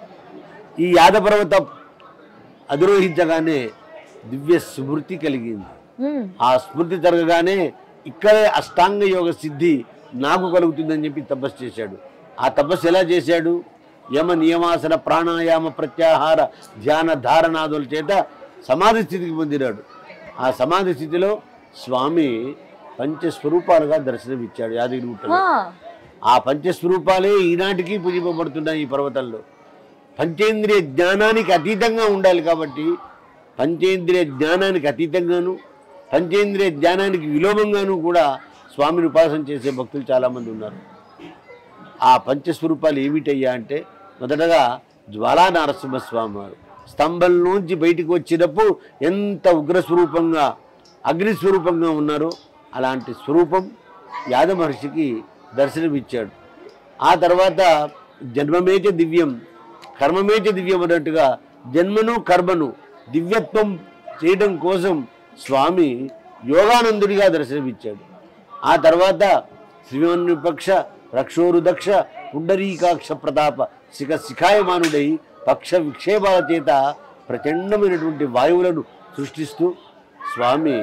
ఈ యాద పర్వతం అధిరోహించగానే దివ్య స్మృతి కలిగింది ఉమ్, ఆ స్మృతి జరగగానే ఇక్కడే అష్టాంగ యోగ సిద్ధి నాకు కలుగుతుందని చెప్పి తపస్సు చేశాడు ఆ తపస్సు ఎలా చేశాడు యమ నియమాసన ప్రాణాయామ ప్రత్యాహార ధ్యాన ధారణాదుల చేత సమాధి స్థితికి పొందినాడు ఆ సమాధి స్థితిలో స్వామి పంచస్వరూపాలుగా దర్శనమిచ్చాడు యాదగిరి గుట్టలో ఆ, ఆ పంచస్వరూపాలే ఈనాటికి పూజింపబడుతున్నాయి ఈ పర్వతంలో పంచేంద్రియ జ్ఞానానికి అతీతంగా ఉండాలి కాబట్టి పంచేంద్రియ జ్ఞానానికి అతీతంగాను పంచేంద్రియ జ్ఞానానికి విలోమంగాను కూడా స్వామిని ఉపాసన చేసే భక్తులు చాలామంది ఉన్నారు ఆ పంచస్వరూపాలు ఏమిటయ్యా అంటే మొదటగా జ్వాలా నరసింహస్వామి వారు స్తంభంలోంచి బయటికి వచ్చినప్పుడు ఎంత ఉగ్ర స్వరూపంగా అగ్ని స్వరూపంగా ఉన్నారో అలాంటి స్వరూపం యాద మహర్షికి దర్శనమిచ్చాడు ఆ తర్వాత జన్మమేచ దివ్యం కర్మమేచ దివ్యం అన్నట్టుగా జన్మను కర్మను దివ్యత్వం చేయడం కోసం స్వామి యోగానందుడిగా దర్శనమిచ్చాడు ఆ తర్వాత శ్రీమన్విపక్ష రక్షోరుదక్ష పుండరీకాక్ష ప్రతాప శిఖ శిఖాయమానుడై పక్ష విక్షేపాల చేత ప్రచండమైనటువంటి వాయువులను సృష్టిస్తూ స్వామి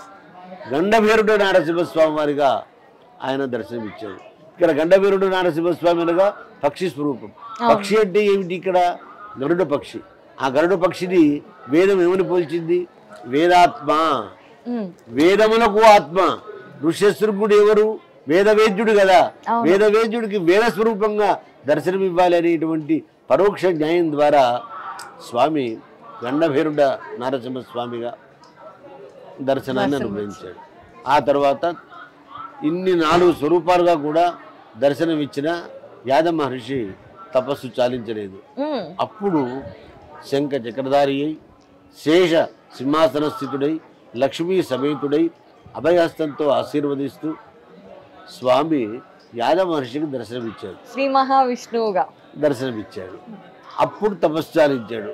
గండభేరుడు నారసింహస్వామి వారిగా ఆయన దర్శనమిచ్చాడు ఇక్కడ గండభేరుడు నారసింహస్వామి అనగా పక్షి స్వరూపం పక్షి అంటే ఏమిటి ఇక్కడ గరుడ పక్షి ఆ గరుడ పక్షిని వేదం ఏమని పోల్చింది వేదాత్మ ఉమ్, వేదములకు ఆత్మ ఋష్యశృంగుడు ఎవరు వేదవేద్యుడు కదా అవును. వేదవేద్యుడికి వేద స్వరూపంగా దర్శనమివ్వాలి అనేటువంటి పరోక్ష న్యాయం ద్వారా స్వామి గండభేరుడ నరసింహ స్వామిగా దర్శనాన్ని అనుభవించాడు ఆ తర్వాత ఇన్ని నాలుగు స్వరూపాలుగా కూడా దర్శనమిచ్చిన యాద మహర్షి తపస్సు చాలించలేదు ఉమ్, అప్పుడు శంఖ చక్రధారి అయి శేష సింహాసన స్థితుడై లక్ష్మీ సమేతుడై అభయహస్తంతో ఆశీర్వదిస్తూ స్వామి యాదవ మహర్షికి దర్శనమిచ్చాడు శ్రీ మహావిష్ణువుగా దర్శనమిచ్చాడు అప్పుడు తపస్సు చాలించాడు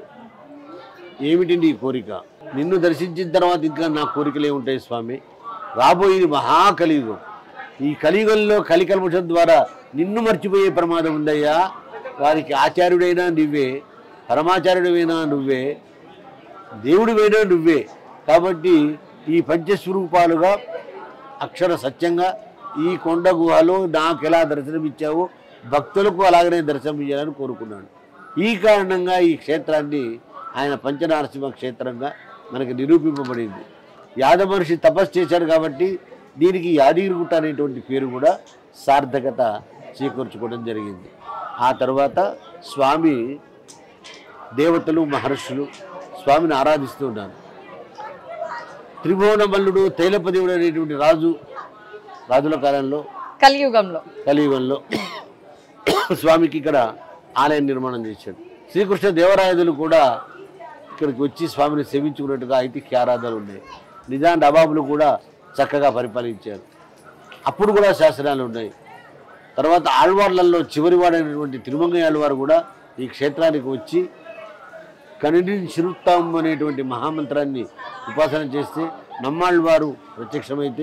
ఏమిటి నీ కోరిక నిన్ను దర్శించిన తర్వాత ఇంకా నా కోరికలే ఉంటాయి స్వామి రాబోయేది మహాకలియుగం ఈ కలియుగంలో కలికల్మషం ద్వారా నిన్ను మర్చిపోయే ప్రమాదం ఉందయ్యా వారికి ఆచార్యుడైనా నువ్వే పరమాచార్యుడైనా నువ్వే దేవుడు వేరే నువ్వే కాబట్టి ఈ పంచస్వరూపాలుగా అక్షర సత్యంగా ఈ కొండ గుహలో నాకు ఎలా దర్శనమిచ్చావో భక్తులకు అలాగనే దర్శనం ఇవ్వాలని కోరుకున్నాడు ఈ కారణంగా ఈ క్షేత్రాన్ని ఆయన పంచనారసింహ క్షేత్రంగా మనకి నిరూపింపబడింది యాద మనిషి తపస్సు చేశాడు కాబట్టి దీనికి యాదగిరిగుట్ట అనేటువంటి పేరు కూడా సార్థకత చేకూర్చుకోవడం జరిగింది ఆ తర్వాత స్వామి దేవతలు మహర్షులు స్వామిని ఆరాధిస్తూ ఉన్నారు త్రిభువన మల్లుడు తైలపదేవుడు అనేటువంటి రాజు రాజుల కాలంలో కలియుగంలో కలియుగంలో స్వామికి ఇక్కడ ఆలయం నిర్మాణం చేశాడు శ్రీకృష్ణ దేవరాయదులు కూడా ఇక్కడికి వచ్చి స్వామిని సేవించుకున్నట్టుగా ఐతిహ్య ఆరాధనలు ఉన్నాయి నిజాం నవాబులు కూడా చక్కగా పరిపాలించారు అప్పుడు కూడా శాసనాలు ఉన్నాయి తర్వాత ఆళ్వార్లలో చివరివాడైనటువంటి తిరుమంగయ్య ఆళ్వారు కూడా ఈ క్షేత్రానికి వచ్చి కనిడి శిరుత్తాం అనేటువంటి మహామంత్రాన్ని ఉపాసన చేస్తే నమ్మాళ్ళవారు ప్రత్యక్షమైతే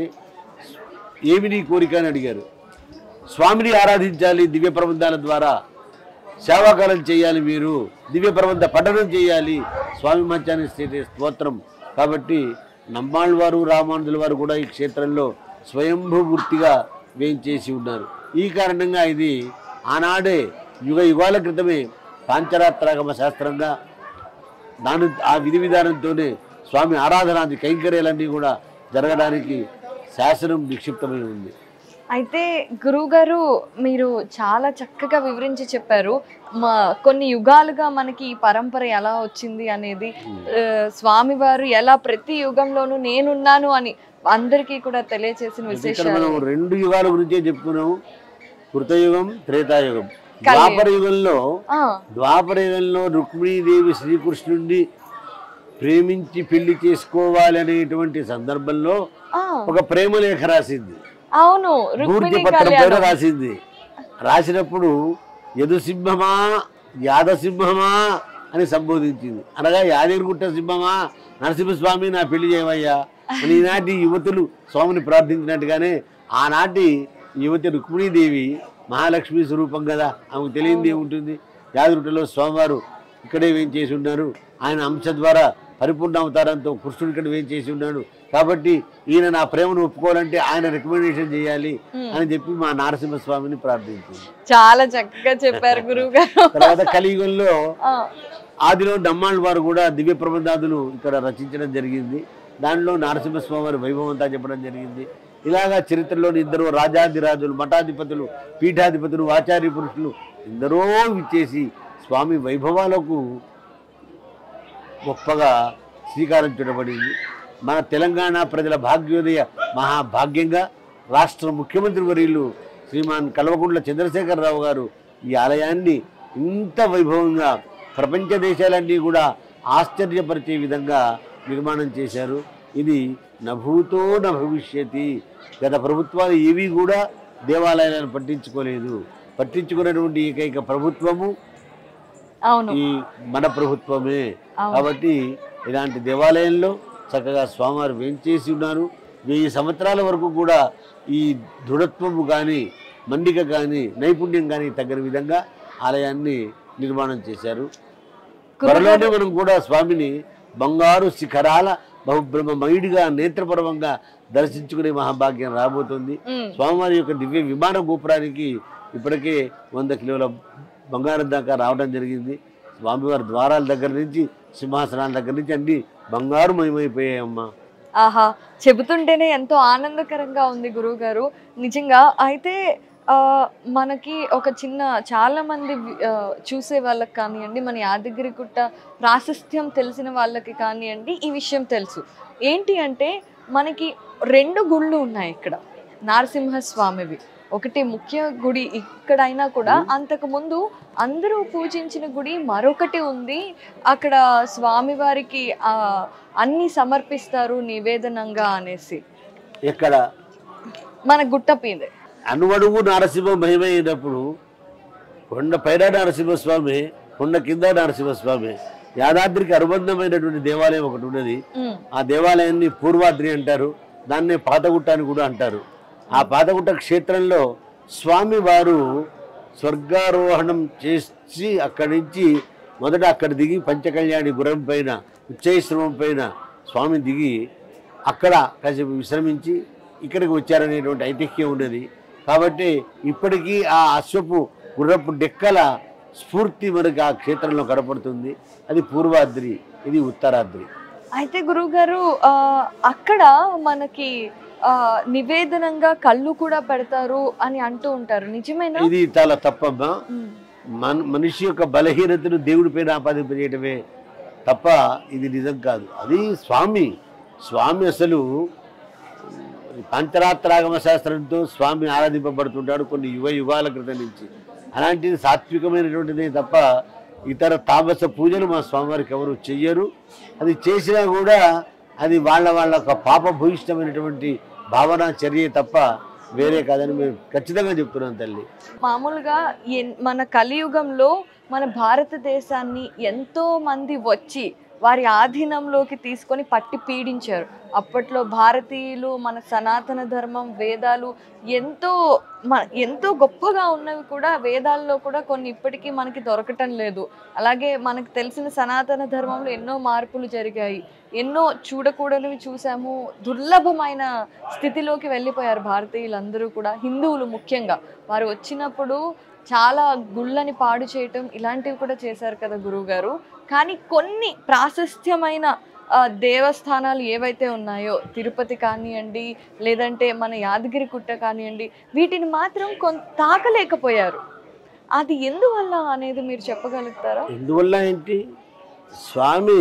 ఏమి నీ కోరిక అని అడిగారు స్వామిని ఆరాధించాలి దివ్య ప్రబంధాల ద్వారా సేవాకాలం చేయాలి మీరు దివ్య ప్రబంధ పఠనం చేయాలి స్వామి మంచాన్ని స్థితి స్తోత్రం కాబట్టి నమ్మాళ్ళవారు రామానుజుల వారు కూడా ఈ క్షేత్రంలో స్వయంభూమూర్తిగా వేయించేసి ఉన్నారు ఈ కారణంగా ఇది ఆనాడే యుగ యుగాల క్రితమే పాంచరాత్రాగమ శాస్త్రంగా దాని ఆ విధి విధానంతోనే స్వామి ఆరాధనాది కైంకర్యాలన్నీ కూడా జరగడానికి శాసనం నిక్షిప్తమై ఉంది అయితే గురువుగారు మీరు చాలా చక్కగా వివరించి చెప్పారు మా కొన్ని యుగాలుగా మనకి ఈ పరంపర ఎలా వచ్చింది అనేది ఆ, స్వామివారు ఎలా ప్రతి యుగంలోనూ నేనున్నాను అని అందరికీ కూడా తెలియచేసిన ఇక్కడ విశేషాలు మనం రెండు యుగాల గురించే చెప్పుకున్నాము కృతయుగం త్రేతాయుగం ద్వాపర యుగంలో ఆ, ద్వాపర యుగంలో రుక్మిణీదేవి శ్రీకృష్ణుడిని ప్రేమించి పెళ్లి చేసుకోవాలి అనేటువంటి సందర్భంలో ఆ, ఒక ప్రేమ లేఖ రాసింది అవును పూర్తి రుక్మిణి పత్రం పైన కళ్యాణం రాసింది రాసినప్పుడు యదుసింహమా యాదసింహమా అని సంబోధించింది అనగా యాదగిరిగుట్ట సింహమా నరసింహస్వామి నా పెళ్లి చేయవయ్యా అని ఈనాటి యువతులు స్వామిని ప్రార్థించినట్టుగానే ఆనాటి యువతి రుక్మిణీదేవి మహాలక్ష్మి స్వరూపం కదా ఆమెకు తెలియంది ఏముంటుంది యాదగిరిగుట్టలో స్వామివారు ఇక్కడే వేం చేసి ఉన్నారు ఆయన అంశ ద్వారా పరిపూర్ణ అవతారంతో కృష్ణుడు ఇక్కడ వేం చేసి ఉన్నాడు కాబట్టి ఈయన నా ప్రేమను ఒప్పుకోవాలంటే ఆయన రికమెండేషన్ చేయాలి అని చెప్పి మా నరసింహస్వామిని ప్రార్థించింది చాలా చక్కగా చెప్పారు గురువు గారు తర్వాత కలియుగంలో ఆదిలో నమ్మాళ్ళ వారు కూడా దివ్య ప్రబంధాదులు ఇక్కడ రచించడం జరిగింది దానిలో నరసింహస్వామి వారి వైభవం అంతా చెప్పడం జరిగింది ఇలాగా చరిత్రలోని ఇద్దరు రాజాధిరాజులు మఠాధిపతులు పీఠాధిపతులు ఆచార్య పురుషులు ఎందరో విచ్చేసి స్వామి వైభవాలకు గొప్పగా శ్రీకారం చుట్టబడింది మన తెలంగాణ ప్రజల భాగ్యోదయ మహాభాగ్యంగా రాష్ట్ర ముఖ్యమంత్రి వర్యులు శ్రీమాన్ కల్వకుంట్ల చంద్రశేఖరరావు గారు ఈ ఆలయాన్ని ఇంత వైభవంగా ప్రపంచ దేశాలన్నీ కూడా ఆశ్చర్యపరిచే విధంగా నిర్మాణం చేశారు ఇది నభూతో న భవిష్యతి గత ప్రభుత్వాలు ఏవి కూడా దేవాలయాలను పట్టించుకోలేదు పట్టించుకున్నటువంటి ఏకైక ప్రభుత్వము అవును ఈ మన ప్రభుత్వమే అవును. కాబట్టి ఇలాంటి దేవాలయంలో చక్కగా స్వామివారు వేంచేసి ఉన్నారు వెయ్యి సంవత్సరాల వరకు కూడా ఈ దృఢత్వము కానీ మండిక కానీ నైపుణ్యం కానీ తగిన విధంగా ఆలయాన్ని నిర్మాణం చేశారు త్వరలోనే మనం కూడా స్వామిని బంగారు శిఖరాల బహుబ్రహ్మమయుడిగా నేత్రపర్వంగా దర్శించుకునే మహాభాగ్యం రాబోతుంది ఉమ్. స్వామివారి యొక్క దివ్య విమాన గోపురానికి ఇప్పటికే వంద కిలోల బంగారం దాకా రావడం జరిగింది స్వామివారి ద్వారాల దగ్గర నుంచి సింహాసనాల దగ్గర నుంచి అన్ని బంగారు మయమైపోయాయమ్మా ఆహా చెబుతుంటేనే ఎంతో ఆనందకరంగా ఉంది గురువు గారు నిజంగా అయితే ఆ, మనకి ఒక చిన్న చాలా మంది వి- ఆ, చూసే వాళ్ళకి కానివ్వండి మన యాదగిరి గుట్ట ప్రాశస్త్యం తెలిసిన వాళ్ళకి కానివ్వండి ఈ విషయం తెలుసు ఏంటి అంటే మనకి రెండు గుళ్ళు ఉన్నాయి ఇక్కడ నరసింహస్వామివి ఒకటి ముఖ్య గుడి ఇక్కడైనా కూడా అంతకు ముందు అందరూ పూజించిన గుడి మరొకటి ఉంది అక్కడ స్వామివారికి ఆ, అన్ని సమర్పిస్తారు నివేదనంగా అనేసి ఎక్కడ మన గుట్ట పీదే అణువణువు నరసింహ మహిమైనప్పుడు కొండ పైన నరసింహస్వామి కొండ కింద నరసింహస్వామి యాదాద్రికి అనుబంధమైనటువంటి దేవాలయం ఒకటి ఉన్నది ఉమ్, ఆ దేవాలయాన్ని పూర్వాద్రి అంటారు దాన్నే పాతగుట్ట అని కూడా అంటారు ఆ పాతగుట్ట క్షేత్రంలో స్వామి వారు స్వర్గారోహణం చేసి అక్కడి నుంచి మొదట అక్కడ దిగి పంచకళ్యాణి గుర్రం పైన ఉచ్చైశ్రమం పైన స్వామి దిగి అక్కడ కాసేపు విశ్రమించి ఇక్కడికి వచ్చారనేటువంటి ఐతిహ్యం ఉన్నది కాబట్టి ఇప్పటికీ ఆ అశ్వపు గుర్రపు డెక్కల స్ఫూర్తి మనకి ఆ క్షేత్రంలో కనపడుతుంది అది పూర్వాద్రి ఇది ఉత్తరాద్రి అయితే గురువుగారు ఆ, అక్కడ మనకి ఆ, నివేదనంగా కళ్ళు కూడా పెడతారు అని అంటూ ఉంటారు నిజమేనా ఇది చాలా తప్పమ్మా ఉమ్, మన మనిషి యొక్క బలహీనతను దేవుడి పైన ఆపాదింపజేయటమే తప్ప ఇది నిజం కాదు అది స్వామి స్వామి అసలు పంచరాత్రాగమ శాస్త్రంతో స్వామి ఆరాధింపబడుతుంటాడు కొన్ని యుగ యుగాల క్రితం నుంచి అలాంటిది సాత్వికమైనటువంటిదే తప్ప ఇతర తామస పూజలు మా స్వామివారికి ఎవరు చెయ్యరు అది చేసినా కూడా అది వాళ్ళ వాళ్ళ ఒక పాప భూయిష్టమైనటువంటి భావన చర్య తప్ప వేరే కాదని మేము ఖచ్చితంగా చెప్తున్నాం తల్లి మామూలుగా ఎన్- మన కలియుగంలో మన భారతదేశాన్ని ఎంతో మంది వచ్చి వారి ఆధీనంలోకి తీసుకొని పట్టి పీడించారు అప్పట్లో భారతీయులు మన సనాతన ధర్మం వేదాలు ఎంతో మ ఎంతో గొప్పగా ఉన్నవి కూడా వేదాల్లో కూడా కొన్ని ఇప్పటికీ మనకి దొరకటం లేదు అలాగే మనకు తెలిసిన సనాతన ధర్మంలో ఎన్నో మార్పులు జరిగాయి ఎన్నో చూడకూడనివి చూసాము దుర్లభమైన స్థితిలోకి వెళ్ళిపోయారు భారతీయులందరూ కూడా హిందువులు ముఖ్యంగా వారు వచ్చినప్పుడు చాలా గుళ్ళని పాడు చేయటం ఇలాంటివి కూడా చేశారు కదా గురువుగారు కానీ కొన్ని ప్రాశస్త్యమైన ఆ, దేవస్థానాలు ఏవైతే ఉన్నాయో తిరుపతి కానివ్వండి లేదంటే మన యాదగిరి కుట్ట కానివ్వండి వీటిని మాత్రం కొంత తాకలేకపోయారు అది ఎందువల్ల అనేది మీరు చెప్పగలుగుతారా ఎందువల్ల ఏంటి స్వామి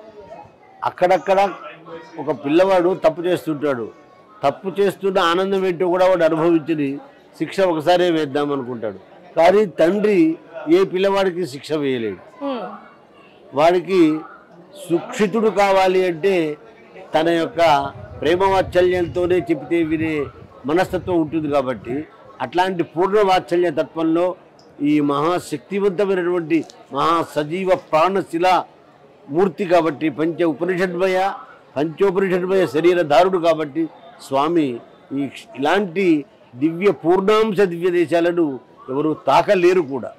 అక్కడక్కడ ఒక పిల్లవాడు తప్పు చేస్తుంటాడు తప్పు చేస్తున్న ఆనందం ఏంటో కూడా వాడు అనుభవించి శిక్ష ఒకసారే వేద్దాం అనుకుంటాడు కానీ తండ్రి ఏ పిల్లవాడికి శిక్ష వేయలేడు ఉమ్, వాడికి సుక్షితుడు కావాలి అంటే తన యొక్క ప్రేమ వాత్సల్యంతోనే చెప్తే వినే మనస్తత్వం ఉంటుంది కాబట్టి అట్లాంటి పూర్ణ వాత్సల్య తత్వంలో ఈ మహాశక్తివంతమైనటువంటి మహా సజీవ ప్రాణశిల మూర్తి కాబట్టి పంచ ఉపనిషద్మయ పంచోపనిషద్మయ శరీరధారుడు కాబట్టి స్వామి ఈ ఇలాంటి దివ్య పూర్ణాంశ దివ్య దేశాలను ఎవరు తాకలేరు కూడా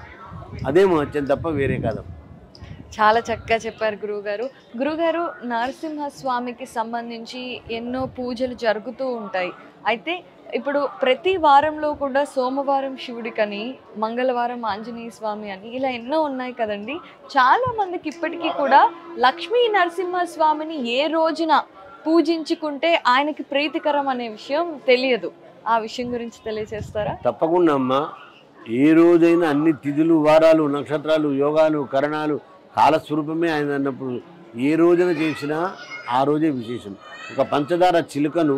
అదే మహత్యం తప్ప వేరే కాదు చాలా చక్కగా చెప్పారు గురువుగారు గురువుగారు నరసింహస్వామికి సంబంధించి ఎన్నో పూజలు జరుగుతూ ఉంటాయి అయితే ఇప్పుడు ప్రతి వారంలో కూడా సోమవారం శివుడికని మంగళవారం ఆంజనేయ స్వామి అని ఇలా ఎన్నో ఉన్నాయి కదండి చాలా మందికి ఇప్పటికీ కూడా లక్ష్మీ నరసింహస్వామిని ఏ రోజున పూజించుకుంటే ఆయనకి ప్రీతికరం అనే విషయం తెలియదు ఆ విషయం గురించి తెలియజేస్తారా తప్పకుండా అమ్మ ఏ రోజైనా అన్ని తిథులు వారాలు నక్షత్రాలు యోగాలు కరణాలు కాలస్వరూపమే ఆయన అన్నప్పుడు ఏ రోజున చేసినా ఆ రోజే విశేషం ఒక పంచదార చిలుకను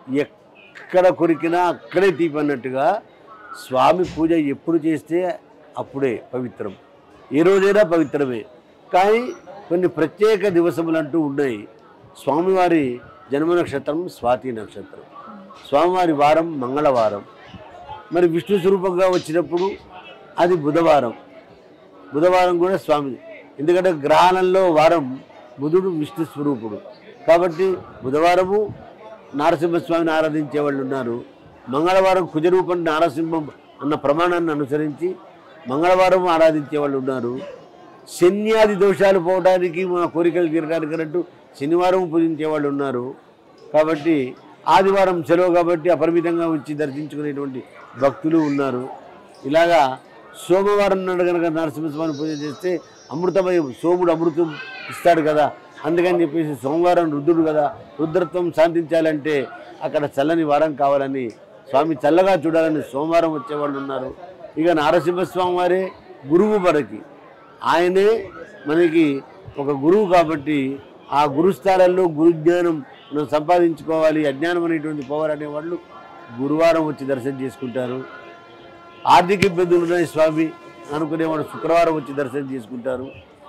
ఎక్కడ కొరికినా అక్కడే తీపి అన్నట్టుగా స్వామి పూజ ఎప్పుడు చేస్తే అప్పుడే పవిత్రం ఏ రోజైనా పవిత్రమే కానీ కొన్ని ప్రత్యేక దివసములంటూ ఉన్నాయి స్వామివారి జన్మ నక్షత్రం స్వాతి నక్షత్రం స్వామివారి వారం మంగళవారం మరి విష్ణు స్వరూపంగా వచ్చినప్పుడు అది బుధవారం బుధవారం కూడా స్వామి ఎందుకంటే గ్రహణంలో వారం బుధుడు విష్ణు స్వరూపుడు కాబట్టి బుధవారము నారసింహస్వామిని ఆరాధించే వాళ్ళు ఉన్నారు మంగళవారం కుజరూపం నారసింహం అన్న ప్రమాణాన్ని అనుసరించి మంగళవారం ఆరాధించే వాళ్ళు ఉన్నారు శన్యాది దోషాలు పోవడానికి మా కోరికలు తీరడానికి అన్నట్టు శనివారం పూజించే వాళ్ళు ఉన్నారు కాబట్టి ఆదివారం సెలవు కాబట్టి అపరిమితంగా వచ్చి దర్శించుకునేటువంటి భక్తులు ఉన్నారు ఇలాగా సోమవారం నాడు కనుక నరసింహస్వామి పూజ చేస్తే అమృతమయం సోముడు అమృతం ఇస్తాడు కదా అందుకని చెప్పేసి సోమవారం రుద్రుడు కదా రుద్రత్వం శాంతించాలంటే అక్కడ చల్లని వారం కావాలని స్వామి చల్లగా చూడాలని సోమవారం వచ్చేవాళ్ళు ఉన్నారు ఇక నారసింహస్వామి వారే గురువు మనకి ఆయనే మనకి ఒక గురువు కాబట్టి ఆ గురుస్థానాల్లో గురుజ్ఞానం మనం సంపాదించుకోవాలి అజ్ఞానం అనేటువంటి పోవాలనే వాళ్ళు గురువారం వచ్చి దర్శనం చేసుకుంటారు ఆర్థిక ఇబ్బందులు ఉన్నాయి స్వామి అనుకునేవాడు శుక్రవారం వచ్చి దర్శనం చేసుకుంటారు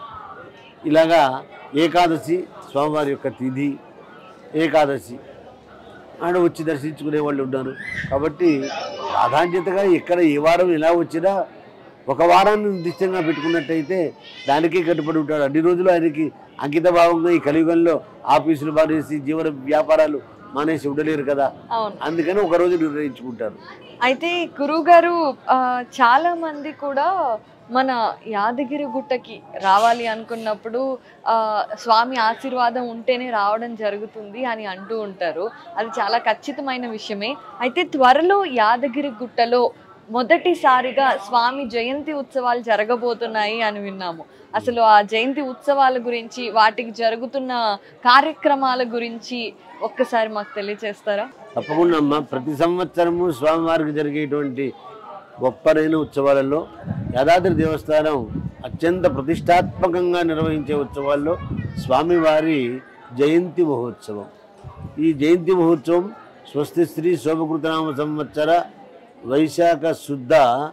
ఇలాగా ఏకాదశి స్వామివారి యొక్క తిథి ఏకాదశి ఆడ వచ్చి దర్శించుకునే వాళ్ళు ఉన్నారు కాబట్టి ప్రాధాన్యతగా ఎక్కడ ఏ వారం ఎలా వచ్చినా ఒక వారాన్ని నిర్దిష్టంగా పెట్టుకున్నట్టయితే దానికే కట్టుబడి ఉంటాడు అన్ని రోజులు ఆయనకి అంకిత భావంగా ఈ కలియుగంలో ఆఫీసులు మానేసి జీవన వ్యాపారాలు మానేసి ఉండలేరు కదా అవును అందుకని ఒక రోజు నిర్ణయించుకుంటారు అయితే గురువుగారు ఆ, చాలా మంది కూడా మన యాదగిరి గుట్టకి రావాలి అనుకున్నప్పుడు ఆ, స్వామి ఆశీర్వాదం ఉంటేనే రావడం జరుగుతుంది అని అంటూ ఉంటారు అది చాలా ఖచ్చితమైన విషయమే అయితే త్వరలో యాదగిరి గుట్టలో మొదటిసారిగా స్వామి జయంతి ఉత్సవాలు జరగబోతున్నాయి అని విన్నాము అసలు ఆ జయంతి ఉత్సవాల గురించి వాటికి జరుగుతున్న కార్యక్రమాల గురించి ఒక్కసారి మాకు తెలియజేస్తారా తప్పకుండా అమ్మ ప్రతి సంవత్సరము స్వామివారికి జరిగేటువంటి గొప్పనైన ఉత్సవాలలో యాదాద్రి దేవస్థానం అత్యంత ప్రతిష్టాత్మకంగా నిర్వహించే ఉత్సవాల్లో స్వామివారి జయంతి మహోత్సవం ఈ జయంతి మహోత్సవం స్వస్తి శ్రీ శోభకృతనామ సంవత్సర వైశాఖ శుద్ధ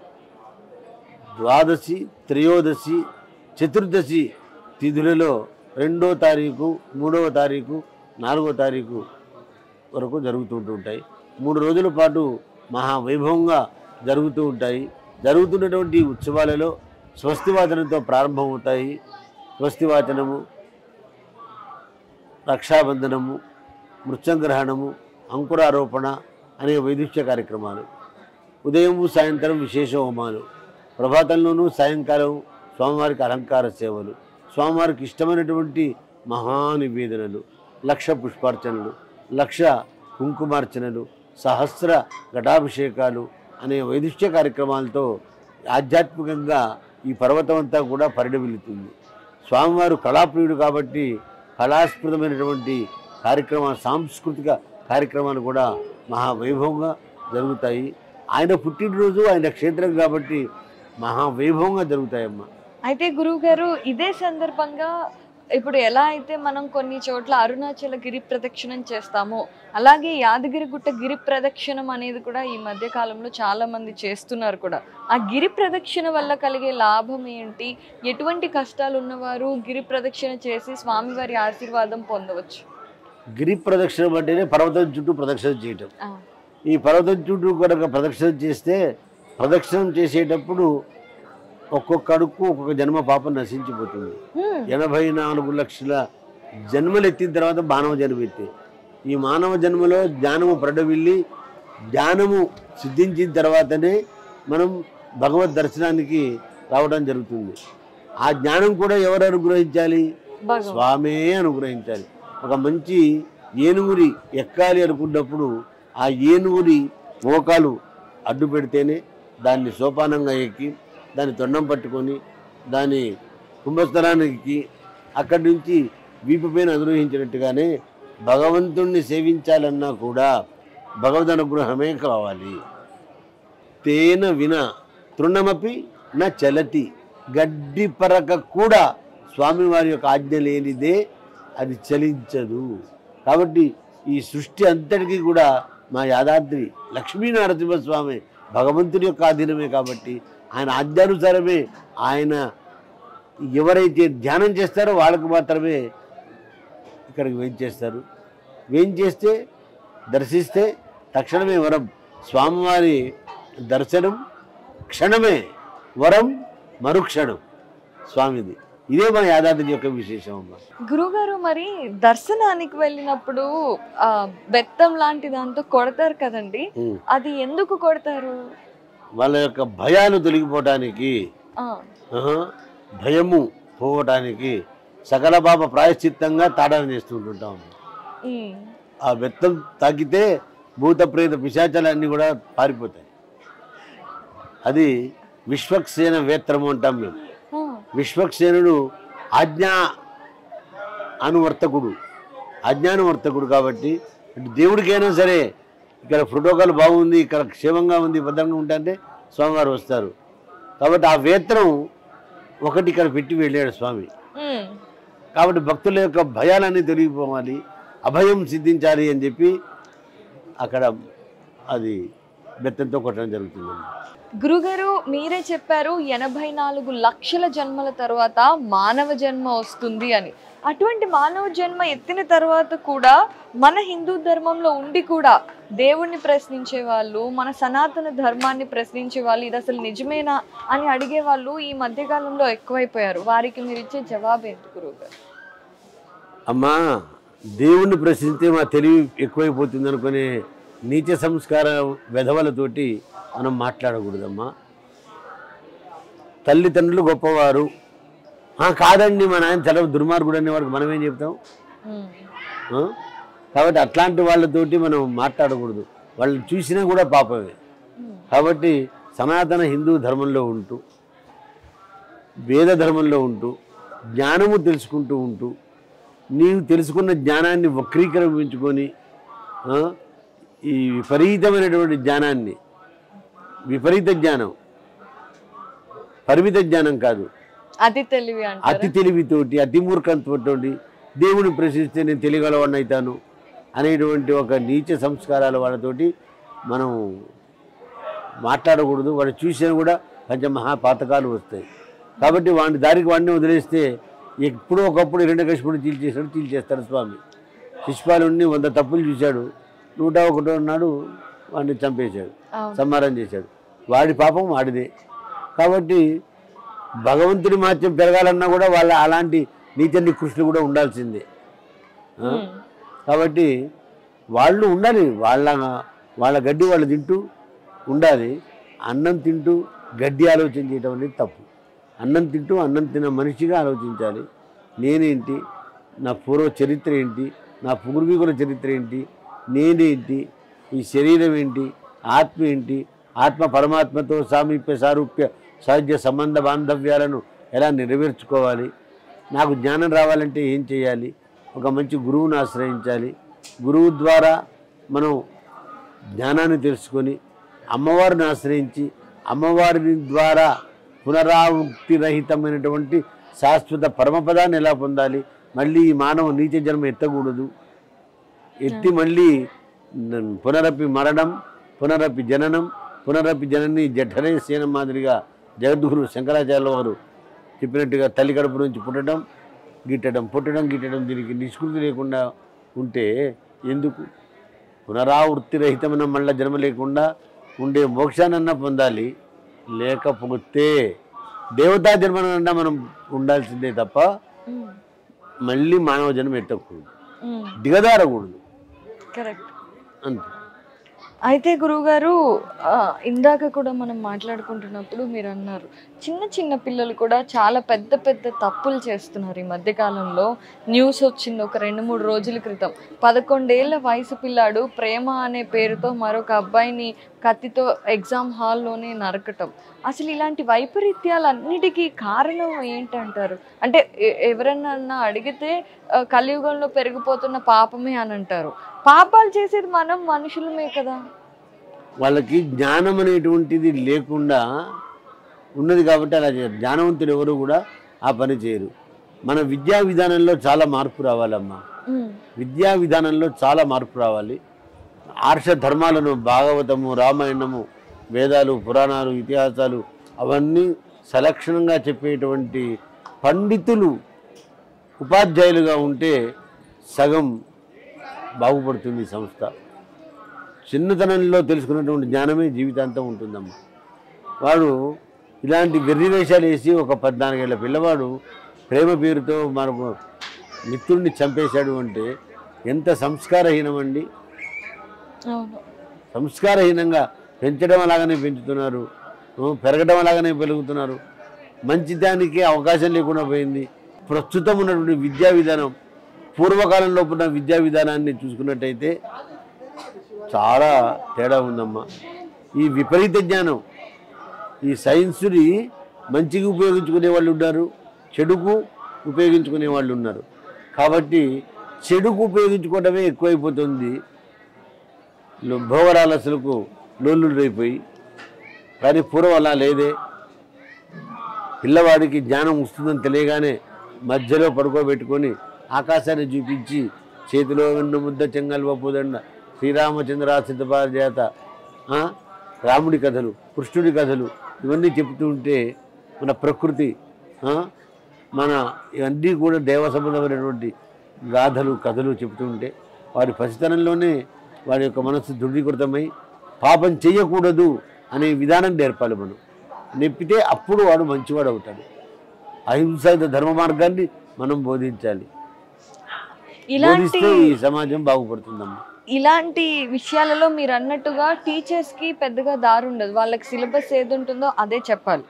ద్వాదశి త్రయోదశి చతుర్దశి తిథులలో రెండో తారీఖు మూడవ తారీఖు నాలుగో తారీఖు వరకు జరుగుతుంటూ ఉంటాయి మూడు రోజుల పాటు మహావైభవంగా జరుగుతూ ఉంటాయి జరుగుతున్నటువంటి ఈ ఉత్సవాలలో స్వస్తివాచనంతో ప్రారంభమవుతాయి స్వస్తివాచనము రక్షాబంధనము మృత్యంగ్రహణము అంకురారోపణ అనే వైదుష్య కార్యక్రమాలు ఉదయం సాయంత్రం విశేష హోమాలు ప్రభాతంలోనూ సాయంకాలం స్వామివారికి అలంకార సేవలు స్వామివారికి ఇష్టమైనటువంటి మహానివేదనలు లక్ష పుష్పార్చనలు లక్ష కుంకుమార్చనలు సహస్ర ఘటాభిషేకాలు అనే వైదుష్య కార్యక్రమాలతో ఆధ్యాత్మికంగా ఈ పర్వతం అంతా కూడా పరిడవిల్లుతుంది స్వామివారు కళాప్రియుడు కాబట్టి కళాస్పృతమైనటువంటి కార్యక్రమ సాంస్కృతిక కార్యక్రమాలు కూడా మహావైభవంగా జరుగుతాయి ఆయన పుట్టినరోజు ఆయన క్షేత్రం కాబట్టి మహావైభవంగా జరుగుతాయమ్మా అయితే గురువు గారు ఇదే సందర్భంగా ఇప్పుడు ఎలా అయితే మనం కొన్ని చోట్ల అరుణాచల గిరి ప్రదక్షిణం చేస్తామో అలాగే యాదగిరి గుట్ట గిరి ప్రదక్షిణం అనేది కూడా ఈ మధ్య కాలంలో చాలా మంది చేస్తున్నారు కూడా ఆ గిరి ప్రదక్షిణ వల్ల కలిగే లాభం ఏంటి ఎటువంటి కష్టాలు ఉన్నవారు గిరి ప్రదక్షిణ చేసి స్వామివారి ఆశీర్వాదం పొందవచ్చు గిరి ప్రదక్షిణం అంటేనే పర్వతం చుట్టూ ప్రదక్షిణ చేయటం ఆ, ఈ పర్వతం చుట్టూ కనుక ప్రదక్షిణ చేస్తే ప్రదక్షిణం చేసేటప్పుడు ఒక్కొక్క అడుక్కు ఒక్కొక్క జన్మ పాపం నశించిపోతుంది హ్మ్, ఎనభై నాలుగు లక్షల జన్మలు ఎత్తిన తర్వాత మానవ జన్మ ఎత్తే ఈ మానవ జన్మలో జ్ఞానము ప్రడవిల్లి జ్ఞానము సిద్ధించిన తర్వాతనే మనం భగవద్ దర్శనానికి రావడం జరుగుతుంది ఆ జ్ఞానం కూడా ఎవరు అనుగ్రహించాలి భగవాన్ స్వామే అనుగ్రహించాలి ఒక మంచి ఏనుగుని ఎక్కాలి అనుకున్నప్పుడు ఆ ఏనుగుని మోకాలు అడ్డు పెడితేనే దాన్ని సోపానంగా ఎక్కి దాని తొండం పట్టుకొని దాని కుంభస్థలానికి అక్కడి నుంచి వీపు పైన అనుగ్రహించినట్టుగానే భగవంతుణ్ణి సేవించాలన్నా కూడా భగవద్ అనుగ్రహమే కావాలి తేన విన తృణమపి నా చలతి గడ్డి పరక కూడా స్వామివారి యొక్క ఆజ్ఞ లేనిదే అది చలించదు కాబట్టి ఈ సృష్టి అంతటికీ కూడా మా యాదాద్రి లక్ష్మీనరసింహస్వామి భగవంతుని యొక్క ఆధీనమే కాబట్టి ఆయన ఆజ్ఞానుసారమే ఆయన ఎవరైతే ధ్యానం చేస్తారో వాళ్ళకు మాత్రమే ఇక్కడికి వేయించేస్తారు వేయించేస్తే దర్శిస్తే తక్షణమే వరం స్వామివారి దర్శనం క్షణమే వరం మరుక్షణం స్వామిది ఇదే మన యాదాద్రి యొక్క విశేషం అమ్మ గురుగారు మరి దర్శనానికి వెళ్ళినప్పుడు ఆ బెత్తం లాంటి దాంతో కొడతారు కదండి ఉం. అది ఎందుకు కొడతారు వాళ్ళ యొక్క భయాలు తొలగిపోవటానికి ఆ, ఆహా, భయము పోవటానికి సకల పాప ప్రాయశ్చిత్తంగా తాడన చేస్తుంటుంటాం ఉం. ఆ బెత్తం తాకితే భూత ప్రేత పిశాచాలన్నీ కూడా పారిపోతాయి అది విశ్వక్సేన వేత్రము అంటాం మేము ఆ, విశ్వక్సేనుడు ఆజ్ఞా అనువర్తకుడు ఆజ్ఞానువర్తకుడు కాబట్టి ఇటు దేవుడికైనా సరే ఇక్కడ ప్రోటోకాల్ బాగుంది ఇక్కడ క్షేమంగా ఉంది భద్రంగా ఉంటే స్వామివారు వస్తారు కాబట్టి ఆ వేత్రం ఒకటి ఇక్కడ పెట్టి వెళ్ళాడు స్వామి ఉం. కాబట్టి భక్తుల యొక్క భయాలన్నీ తొలగిపోవాలి అభయం సిద్ధించాలి అని చెప్పి అక్కడ అది బెత్తంతో కొట్టడం జరుగుతుంది గురుగారు మీరే చెప్పారు ఎనభై నాలుగు లక్షల జన్మల తర్వాత మానవ జన్మ వస్తుంది అని అటువంటి మానవ జన్మ ఎత్తిన తర్వాత కూడా మన హిందూ ధర్మంలో ఉండి కూడా దేవుణ్ణి ప్రశ్నించే వాళ్ళు మన సనాతన ధర్మాన్ని ప్రశ్నించే వాళ్ళు ఇది అసలు నిజమేనా అని అడిగే వాళ్ళు ఈ మధ్యకాలంలో ఎక్కువైపోయారు వారికి మీరు ఇచ్చే జవాబు ఏంటి గురువుగారు అమ్మా దేవుణ్ణి ప్రశ్నిస్తే మా తెలివి ఎక్కువైపోతుంది అనుకునే నీచ సంస్కార వెధవలతోటి మనం మాట్లాడకూడదమ్మా తల్లిదండ్రులు గొప్పవారు "ఆ, కాదండి మా నాయన చాలా దుర్మార్గుడు అనే వాడికి మనం ఏం చెప్తాం ఉమ్, ఆ? కాబట్టి అట్లాంటి వాళ్ళతోటి మనం మాట్లాడకూడదు వాళ్ళని చూసినా కూడా పాపమే ఉమ్, కాబట్టి సనాతన హిందూ ధర్మంలో ఉంటూ వేద ధర్మంలో ఉంటూ జ్ఞానము తెలుసుకుంటూ ఉంటూ నీవు తెలుసుకున్న జ్ఞానాన్ని వక్రీకరించుకొని ఆ, ఈ విపరీతమైనటువంటి జ్ఞానాన్ని విపరీత జ్ఞానం పరిమిత జ్ఞానం కాదు అతి తెలివి అంటారు అతి తెలివితోటి అతి మూర్ఖంతో దేవుని ప్రశ్నిస్తే నేను తెలియగలవాడిని అవుతాను అనేటువంటి ఒక నీచ సంస్కారాల వాళ్ళతోటి మనం మాట్లాడకూడదు వాడు చూసినా కూడా పంచమహా పాతకాలు వస్తాయి కాబట్టి వాడిని దారికి వాడిని వదిలేస్తే ఎప్పుడో ఒకప్పుడు హిరణ్యకశిపుడు చీల్చేసాడు చీల్చేస్తాడు స్వామి శిశుపాలుని వంద తప్పులు చూశాడు నూట ఒకటో నాడు వాడిని చంపేశాడు అవును సంహారం చేశాడు వాడి పాపం వాడిదే కాబట్టి భగవంతుడి మహత్యం పెరగాలన్నా కూడా వాళ్ళ అలాంటి నీచ నికృష్టులు కూడా ఉండాల్సిందే ఆ? ఉమ్, కాబట్టి వాళ్ళు ఉండాలి వాళ్ళ వాళ్ళ గడ్డి వాళ్ళు తింటూ ఉండాలి అన్నం తింటూ గడ్డి ఆలోచన చేయడం అనేది తప్పు అన్నం తింటూ అన్నం తిన్న మనిషిగా ఆలోచించాలి నేనేంటి నా పూర్వ చరిత్ర ఏంటి నా పూర్వీకుల చరిత్ర ఏంటి నేనేంటి ఈ శరీరం ఏంటి ఆత్మ ఏంటి ఆత్మ పరమాత్మతో సామీప్య సారూప్య సహజ సంబంధ బాంధవ్యాలను ఎలా నెరవేర్చుకోవాలి నాకు జ్ఞానం రావాలంటే ఏం చేయాలి ఒక మంచి గురువును ఆశ్రయించాలి గురువు ద్వారా మనం జ్ఞానాన్ని తెలుసుకొని అమ్మవారిని ఆశ్రయించి అమ్మవారి ద్వారా పునరావృత్తి రహితమైనటువంటి శాశ్వత పరమపదాన్ని ఎలా పొందాలి మళ్ళీ ఈ మానవ నీచ జన్మ ఎత్తకూడదు ఎత్తి మళ్ళీ న- పునరపి మరణం పునరపి జననం పునరపి జనని జఠరే సేనం మాదిరిగా జగద్గురు శంకరాచార్యుల వారు చెప్పినట్టుగా తల్లి కడుపు నుంచి పుట్టడం గిట్టడం పుట్టడం గిట్టడం దీనికి నిష్కృతి లేకుండా ఉంటే ఎందుకు పునరావృత్తి రహితమైన మళ్ళా జన్మ లేకుండా ఉండే మోక్షానన్నా పొందాలి లేకపోతే దేవతా జన్మనన్నా మనం ఉండాల్సిందే తప్ప ఉమ్, మళ్ళీ మానవ జన్మ ఎత్తకూడదు ఉమ్, దిగదారకూడదు కరెక్ట్ అంతే అయితే గురువుగారు ఆ, ఇందాక కూడా మనం మాట్లాడుకుంటున్నప్పుడు మీరు అన్నారు చిన్న చిన్న పిల్లలు కూడా చాలా పెద్ద పెద్ద తప్పులు చేస్తున్నారు ఈ మధ్యకాలంలో న్యూస్ వచ్చింది ఒక రెండు మూడు రోజుల క్రితం పదకొండేళ్ల వయసు పిల్లాడు ప్రేమ అనే పేరుతో మరొక అబ్బాయిని కత్తితో ఎగ్జామ్ హాల్లోనే నరకటం అసలు ఇలాంటి వైపరీత్యాలన్నిటికీ కారణం ఏంటంటారు అంటే ఎ- ఎవరన్నా అడిగితే ఆ, కలియుగంలో పెరిగిపోతున్న పాపమే అని అంటారు పాపాలు చేసేది మనం మనుషులమే కదా వాళ్ళకి జ్ఞానం అనేటువంటిది లేకుండా ఉన్నది కాబట్టి అలా చేయరు జ్ఞానవంతులు ఎవరు కూడా ఆ పని చేయరు మన విద్యా విధానంలో చాలా మార్పు రావాలమ్మా ఉమ్, విద్యా విధానంలో చాలా మార్పు రావాలి ఆర్ష ధర్మాలను భాగవతము రామాయణము వేదాలు పురాణాలు ఇతిహాసాలు అవన్నీ సలక్షణంగా చెప్పేటువంటి పండితులు ఉపాధ్యాయులుగా ఉంటే సగం బాగుపడుతుంది ఈ సంస్థ చిన్నతనంలో తెలుసుకున్నటువంటి జ్ఞానమే జీవితాంతం ఉంటుందమ్మా వాడు ఇలాంటి వెర్రి వేషాలు వేసి ఒక పద్నాలుగేళ్ల పిల్లవాడు ప్రేమ పేరుతో మనకు మిత్రుడిని చంపేశాడు అంటే ఎంత సంస్కారహీనమండి అవును సంస్కారహీనంగా పెంచడం అలాగనే పెంచుతున్నారు ఉ, పెరగడం అలాగనే పెరుగుతున్నారు మంచిదానికి అవకాశం లేకుండా పోయింది ప్రస్తుతం ఉన్నటువంటి విద్యా విధానం పూర్వకాలంలో ఉన్న విద్యా విధానాన్ని చూసుకున్నట్టయితే చాలా తేడా ఉందమ్మా ఈ విపరీత జ్ఞానం ఈ సైన్స్ని మంచిగా ఉపయోగించుకునే వాళ్ళు ఉన్నారు చెడుకు ఉపయోగించుకునే వాళ్ళు ఉన్నారు కాబట్టి చెడుకు ఉపయోగించుకోవడమే ఎక్కువైపోతుంది లో- భోగరాలసలకు లోలుడైపోయి కానీ పూర్వం అలా లేదే పిల్లవాడికి జ్ఞానం వస్తుందని తెలియగానే మధ్యలో పడుకోబెట్టుకొని ఆకాశాన్ని చూపించి చేతిలో వెన్ను ముద్ద చెంగల్వ పూదండ శ్రీరామచంద్ర సిద్ధపారజాత ఆ, రాముడి కథలు కృష్ణుడి కథలు ఇవన్నీ చెప్తూ ఉంటే మన ప్రకృతి ఆ, మన ఇవన్నీ కూడా దేవ సంబంధమైనటువంటి గాథలు కథలు చెప్తూ ఉంటే వారి పసితనంలోనే వారి యొక్క మనస్సు దృఢీకృతమై పాపం చేయకూడదు అనే విధానం నేర్పాలి మనం నెప్పితే అప్పుడు వాడు మంచివాడు అవుతాడు అహింసాయుత ధర్మ మార్గాన్ని మనం బోధించాలి ఇలాంటి బోధిస్తే ఈ సమాజం బాగుపడుతుందమ్మా ఇలాంటి విషయాలలో మీరు అన్నట్టుగా టీచర్స్ కి పెద్దగా దారి ఉండదు వాళ్ళకి సిలబస్ ఏది ఉంటుందో అదే చెప్పాలి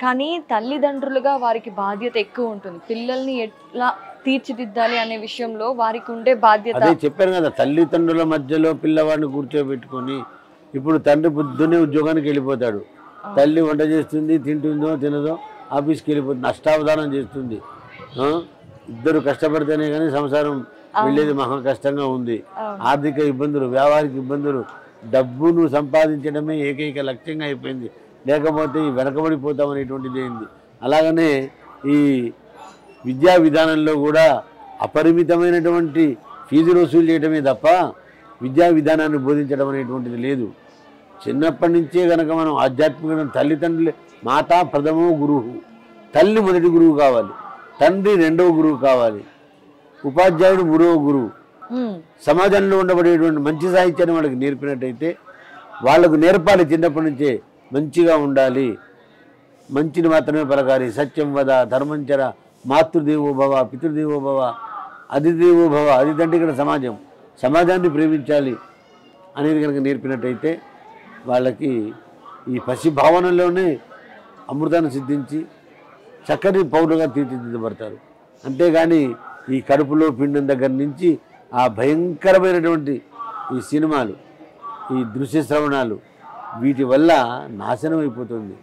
కానీ తల్లిదండ్రులుగా వారికి బాధ్యత ఎక్కువ ఉంటుంది పిల్లల్ని ఎట్లా తీర్చిదిద్దాలి అనే విషయంలో వారికి ఉండే బాధ్యత అదే చెప్పాను కదా తల్లిదండ్రుల మధ్యలో పిల్లవాడిని కూర్చోబెట్టుకొని ఇప్పుడు తండ్రి పొద్దున్నే ఉద్యోగానికి వెళ్ళిపోతాడు తల్లి వంట చేస్తుంది తింటుందో తినదో ఆఫీస్కి వెళ్ళిపోతుంది అష్టావధానం చేస్తుంది ఆ? ఇద్దరు కష్టపడితేనే కానీ సంసారం వెళ్ళేది మహా కష్టంగా ఉంది అవును. ఆర్థిక ఇబ్బందులు వ్యావహారిక ఇబ్బందులు డబ్బును సంపాదించడమే ఏకైక లక్ష్యంగా అయిపోయింది లేకపోతే ఈ వెనకబడిపోతాం అనేటువంటిది అయింది అలాగనే ఈ విద్యా విధానంలో కూడా అపరిమితమైనటువంటి ఫీజులు వసూలు చేయడమే తప్ప విద్యా విధానాన్ని బోధించడం అనేటువంటిది లేదు చిన్నప్పటి నుంచే కనుక మనం ఆధ్యాత్మిక తల్లిదండ్రులే మాతా ప్రథమో గురువు తల్లి మొదటి గురువు కావాలి తండ్రి రెండవ గురువు కావాలి ఉపాధ్యాయుడు మూడవ గురువు ఉమ్, సమాజంలో ఉండబడేటువంటి మంచి సాహిత్యాన్ని వాళ్ళకి నేర్పినట్టయితే వాళ్ళకు నేర్పాలి చిన్నప్పటి నుంచే మంచిగా ఉండాలి మంచిని మాత్రమే పలకాలి సత్యం వద ధర్మంచర మాతృదేవో భవ పితృదేవో భవ అతిదేవో భవ అదితంటే ఇక్కడ సమాజం సమాజాన్ని ప్రేమించాలి అనేది కనుక నేర్పినట్టయితే వాళ్ళకి ఈ పసి భావనలోనే అమృతాన్ని సిద్ధించి చక్కని పౌరులుగా తీర్చిదిద్దబడతారు అంతేగాని ఈ కడుపులో పిండం దగ్గర నుంచి ఆ భయంకరమైనటువంటి ఈ సినిమాలు ఈ దృశ్య శ్రవణాలు వీటి వల్ల నాశనం అయిపోతుంది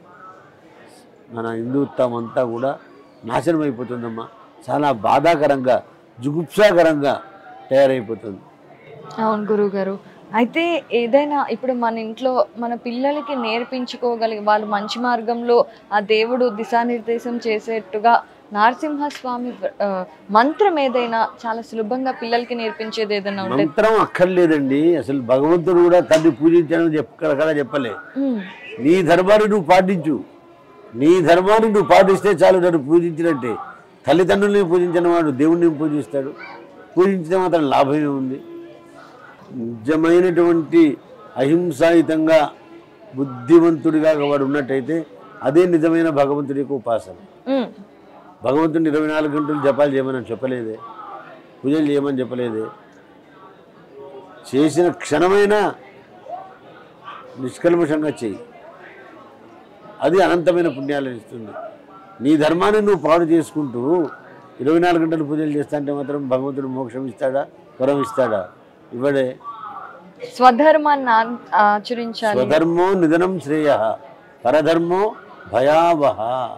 మన హిందుత్వం అంతా కూడా నాశనం అయిపోతుందమ్మా చాలా బాధాకరంగా జుగుప్సాకరంగా తయారైపోతుంది అవును గురువు గారు అయితే ఏదైనా ఇప్పుడు మన ఇంట్లో మన పిల్లలకి నేర్పించుకోగలిగే వాళ్ళు మంచి మార్గంలో ఆ దేవుడు దిశానిర్దేశం చేసేట్టుగా నరసింహస్వామి ఆ, మంత్రం ఏదైనా చాలా సులభంగా పిల్లలకి నేర్పించేది ఏదైనా ఉంటే మంత్రం అక్కర్లేదండి అసలు భగవంతుడు కూడా తండ్రి పూజించడం చెప్ప కదా చెప్పలే ఉమ్, నీ ధర్మాన్ని నువ్వు పాటించు నీ ధర్మాన్ని నువ్వు పాటిస్తే చాలు నన్ను పూజించినట్టే తల్లిదండ్రుల్ని పూజించిన వాడు దేవుణ్ణి పూజిస్తాడు పూజించితే మాత్రం లాభమే ఉంది నిజమైనటువంటి అహింసాయుతంగా బుద్ధిమంతుడిగా వాడు ఉన్నట్టయితే అదే నిజమైన భగవంతుడి యొక్క ఉపాసన ఉమ్, భగవంతుడిని ఇరవై నాలుగు గంటలు జపాలు చేయమని చెప్పలేదే పూజలు చేయమని చెప్పలేదే చేసిన క్షణమైనా నిష్కల్మషంగా చెయ్యి అది అనంతమైన పుణ్యాలను ఇస్తుంది నీ ధర్మాన్ని నువ్వు పాడు చేసుకుంటూ ఇరవై నాలుగు గంటలు పూజలు చేస్తా అంటే మాత్రం భగవంతుడు మోక్షం ఇస్తాడా వరం ఇస్తాడా ఇవ్వడే స్వధర్మాన్ని ఆ- ఆచరించాలి స్వధర్మో నిధనం శ్రేయ పరధర్మో భయావహ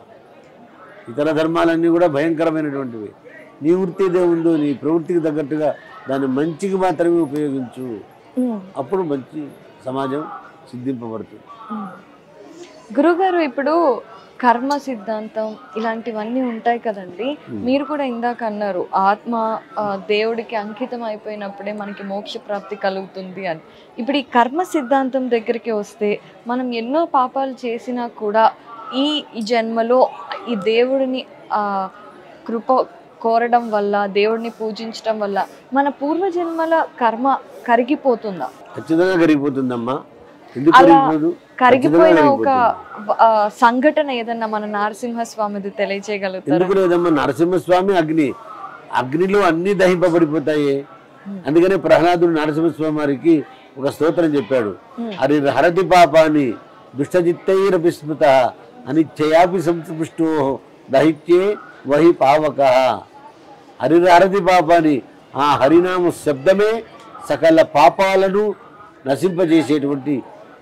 ఇతర ధర్మాలన్నీ కూడా భయంకరమైనటువంటివి నీ వృత్తి ఏదో ఉందో నీ ప్రవృత్తికి తగ్గట్టుగా దాన్ని మంచికి మాత్రమే ఉపయోగించు ఉమ్. అప్పుడు మంచి సమాజం సిద్ధింపబడుతుంది గురుగారు ఇప్పుడు కర్మ సిద్ధాంతం ఇలాంటివన్నీ ఉంటాయి కదండి మీరు కూడా ఇందాక అన్నారు ఆత్మ ఆ, దేవుడికి అంకితం అయిపోయినప్పుడే మనకి మోక్ష ప్రాప్తి కలుగుతుంది అని ఇప్పుడు ఈ కర్మ సిద్ధాంతం దగ్గరికి వస్తే మనం ఎన్నో పాపాలు చేసినా కూడా ఈ ఈ జన్మలో ఈ దేవుడిని ఆ, కృప కోరడం వల్ల దేవుడిని పూజించడం వల్ల మన పూర్వజన్మల కర్మ కరిగిపోతుందా ఖచ్చితంగా కరిగిపోతుందమ్మా ఎందుకు అలా కరిగిపోదు కరిగిపోయిన ఖచ్చితంగా ఒక ఆ, సంఘటన ఏదన్నా మన నరసింహస్వామిది తెలియచేయగలుగుతారా ఎందుకు లేదమ్మా నరసింహస్వామి అగ్ని అగ్నిలో అన్ని దహింపబడిపోతాయి అందుకనే ప్రహ్లాదుడు నరసింహస్వామి వారికి ఒక స్తోత్రం చెప్పాడు Hmm. హరి హరతి పాపాని దుష్టజిత్తైరపి స్మృత అనిత్యయాపి సంస్పృష్టో దహిత్యే వహి పావక హరి హరతి పాపాని ఆ హరినామ శబ్దమే సకల పాపాలను నశింపజేసేటువంటి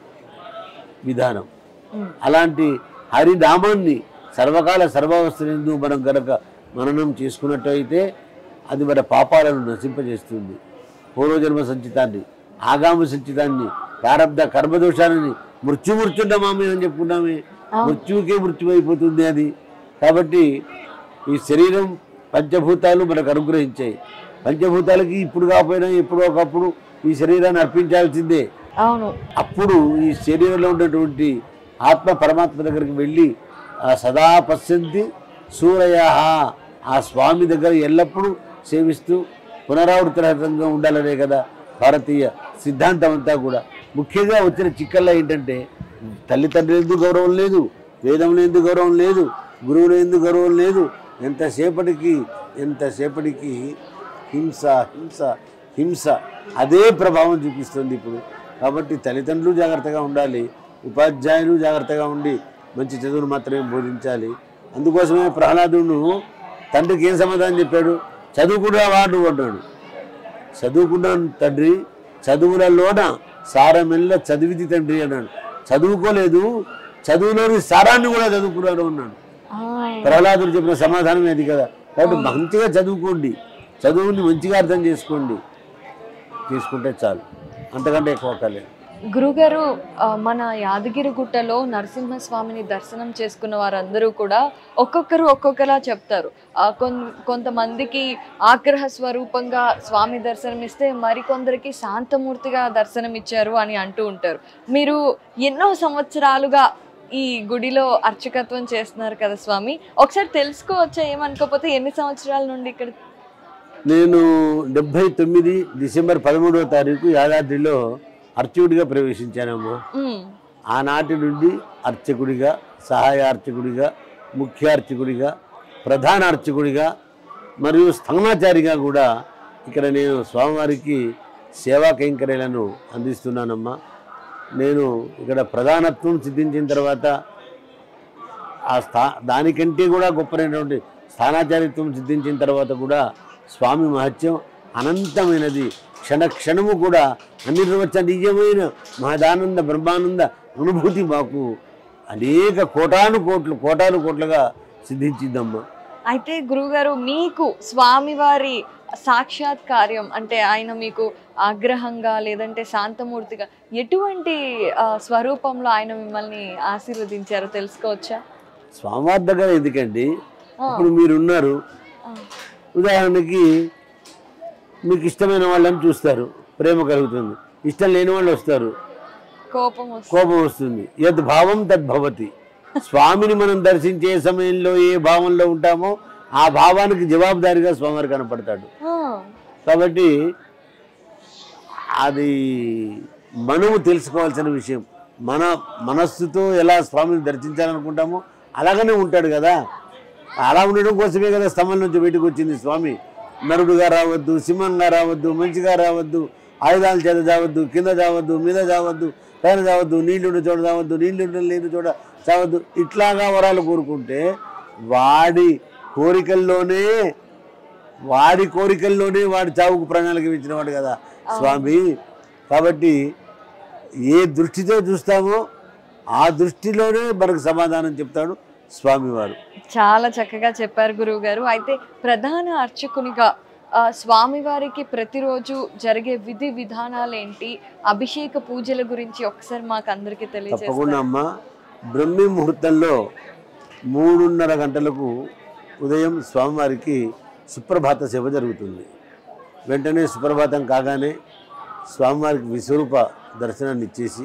విధానం ఉమ్, అలాంటి హరినామాన్ని సర్వకాల సర్వావస్థలందు మనం గనక మననం చేసుకున్నట్టయితే అది మన పాపాలను నశింపజేస్తుంది పూర్వజన్మ సంచితాన్ని ఆగామ సంచితాన్ని ప్రారంధ కర్మదోషాలని మృత్యుమృత్యుండమామే అని చెప్పుకున్నామే మృత్యువుకే మృత్యు అయిపోతుంది అది కాబట్టి ఈ శరీరం పంచభూతాలు మనకు అనుగ్రహించాయి పంచభూతాలకి ఇప్పుడు కాకపోయినా ఎప్పుడో ఒకప్పుడు ఈ శరీరాన్ని అర్పించాల్సిందే అవును అప్పుడు ఈ శరీరంలో ఉన్నటువంటి ఆత్మ పరమాత్మ దగ్గరికి వెళ్ళి ఆ సదా పశ్యంతి సూరయ ఆ స్వామి దగ్గర ఎల్లప్పుడూ సేవిస్తూ పునరావృతరహితంగా ఉండాలనే కదా భారతీయ సిద్ధాంతం అంతా కూడా ముఖ్యంగా వచ్చిన చిక్కల్లో ఏంటంటే తల్లిదండ్రులు ఎందుకు గౌరవం లేదు వేదంలో ఎందుకు గౌరవం లేదు గురువులు ఎందుకు గౌరవం లేదు ఎంతసేపటికి ఎంతసేపటికి హింస హింస హింస అదే ప్రభావం చూపిస్తుంది ఇప్పుడు కాబట్టి తల్లిదండ్రులు జాగ్రత్తగా ఉండాలి ఉపాధ్యాయులు జాగ్రత్తగా ఉండి మంచి చదువును మాత్రమే బోధించాలి అందుకోసమే ప్రహ్లాదుడు తండ్రికి ఏం సమాధానం చెప్పాడు చదువుకున్నా వాడు అంటాడు చదువుకున్నాను తండ్రి చదువులలోన సారమెల్ల చదివిది తండ్రి అన్నాడు చదువుకోలేదు చదువులోని సారాన్ని కూడా చదువుకున్నాడు అన్నాడు ఆ, ప్రహ్లాదుడు చెప్పిన సమాధానం అది కదా కాబట్టి మంచిగా చదువుకోండి చదువుని మంచిగా అర్థం చేసుకోండి చేసుకుంటే చాలు అంతకంటే ఎక్కువ కాలేదు గురుగారు ఆ, మన యాదగిరి గుట్టలో నరసింహస్వామిని దర్శనం చేసుకున్న వారందరూ కూడా ఒక్కొక్కరు ఒక్కొక్కలా చెప్తారు ఆ, కొన్- కొంతమందికి ఆగ్రహ స్వరూపంగా స్వామి దర్శనం ఇస్తే మరికొందరికి శాంతమూర్తిగా దర్శనం ఇచ్చారు అని అంటూ ఉంటారు మీరు ఎన్నో సంవత్సరాలుగా ఈ గుడిలో అర్చకత్వం చేస్తున్నారు కదా స్వామి ఒకసారి తెలుసుకోవచ్చా ఏమనుకోకపోతే ఎన్ని సంవత్సరాల నుండి ఇక్కడ నేను డెబ్భై తొమ్మిది డిసెంబర్ పదమూడవ తారీఖు యాదాద్రిలో అర్చకుడిగా ప్రవేశించానమ్మా ఉమ్, ఆనాటి నుండి అర్చకుడిగా సహాయ అర్చకుడిగా ముఖ్య అర్చకుడిగా ప్రధాన అర్చకుడిగా మరియు స్థానాచారిగా కూడా ఇక్కడ నేను స్వామివారికి సేవా కైంకర్యాలను అందిస్తున్నానమ్మా నేను ఇక్కడ ప్రధానత్వం సిద్ధించిన తర్వాత ఆ స్థా దానికంటే కూడా గొప్పనైనటువంటి స్థానాచారిత్వం సిద్ధించిన తర్వాత కూడా స్వామి మహత్యం అనంతమైనది క్షణ క్షణము కూడా అన్నిటివచ్చ నిజమైన మహదానంద బ్రహ్మానంద అనుభూతి మాకు అనేక కోటాను కోట్లు కోటాను కోట్లుగా సిద్ధించిందమ్మా అయితే గురుగారు మీకు స్వామివారి సాక్షాత్ కార్యం అంటే ఆయన మీకు ఆగ్రహంగా లేదంటే శాంతమూర్తిగా ఎటువంటి ఆ, స్వరూపంలో ఆయన మిమ్మల్ని ఆశీర్వదించారో తెలుసుకోవచ్చా స్వామివారి దగ్గర ఎందుకండి ఆ, ఇప్పుడు మీరున్నారు ఆ, ఉదాహరణకి మీకు ఇష్టమైన వాళ్ళని చూస్తారు ప్రేమ కలుగుతుంది ఇష్టం లేని వాళ్ళు వస్తారు కోపం వస్తుంది కోపం వస్తుంది యద్ భావం తద్భవతి స్వామిని మనం దర్శించే సమయంలో ఏ భావంలో ఉంటామో ఆ భావానికి జవాబుదారిగా స్వామివారు కనపడతాడు ఆ, కాబట్టి అది మనము తెలుసుకోవాల్సిన విషయం మన మనస్సుతో ఎలా స్వామిని దర్శించాలనుకుంటామో అలాగనే ఉంటాడు కదా అలా ఉండడం కోసమే కదా స్తంభం నుంచి బయటకు వచ్చింది స్వామి నరుడుగా రావద్దు సింహంగా రావద్దు మంచిగా రావద్దు ఆయుధాల చేత చావద్దు కింద చావద్దు మీద చావద్దు పైన చావద్దు నీళ్లుండి చోట చావద్దు నీళ్లు లేని చోట చావద్దు ఇట్లాగా వరాలు కోరుకుంటే వాడి కోరికల్లోనే వాడి కోరికల్లోనే వాడి చావుకు ప్రణాళిక ఇచ్చినవాడు కదా స్వామి కాబట్టి ఏ దృష్టితో చూస్తామో ఆ దృష్టిలోనే మనకు సమాధానం చెప్తాడు స్వామివారు చాలా చక్కగా చెప్పారు గురువు గారు అయితే ప్రధాన అర్చకునిగా ఆ, స్వామివారికి ప్రతిరోజు జరిగే విధి విధానాలు ఏంటి అభిషేక పూజల గురించి ఒకసారి మాకు అందరికి తప్పకుండా తెలియజేస్తారు అమ్మ బ్రహ్మీ ముహూర్తంలో మూడున్నర గంటలకు ఉదయం స్వామివారికి సుప్రభాత సేవ జరుగుతుంది వెంటనే సుప్రభాతం కాగానే స్వామివారికి విశ్వరూప దర్శనాన్ని ఇచ్చేసి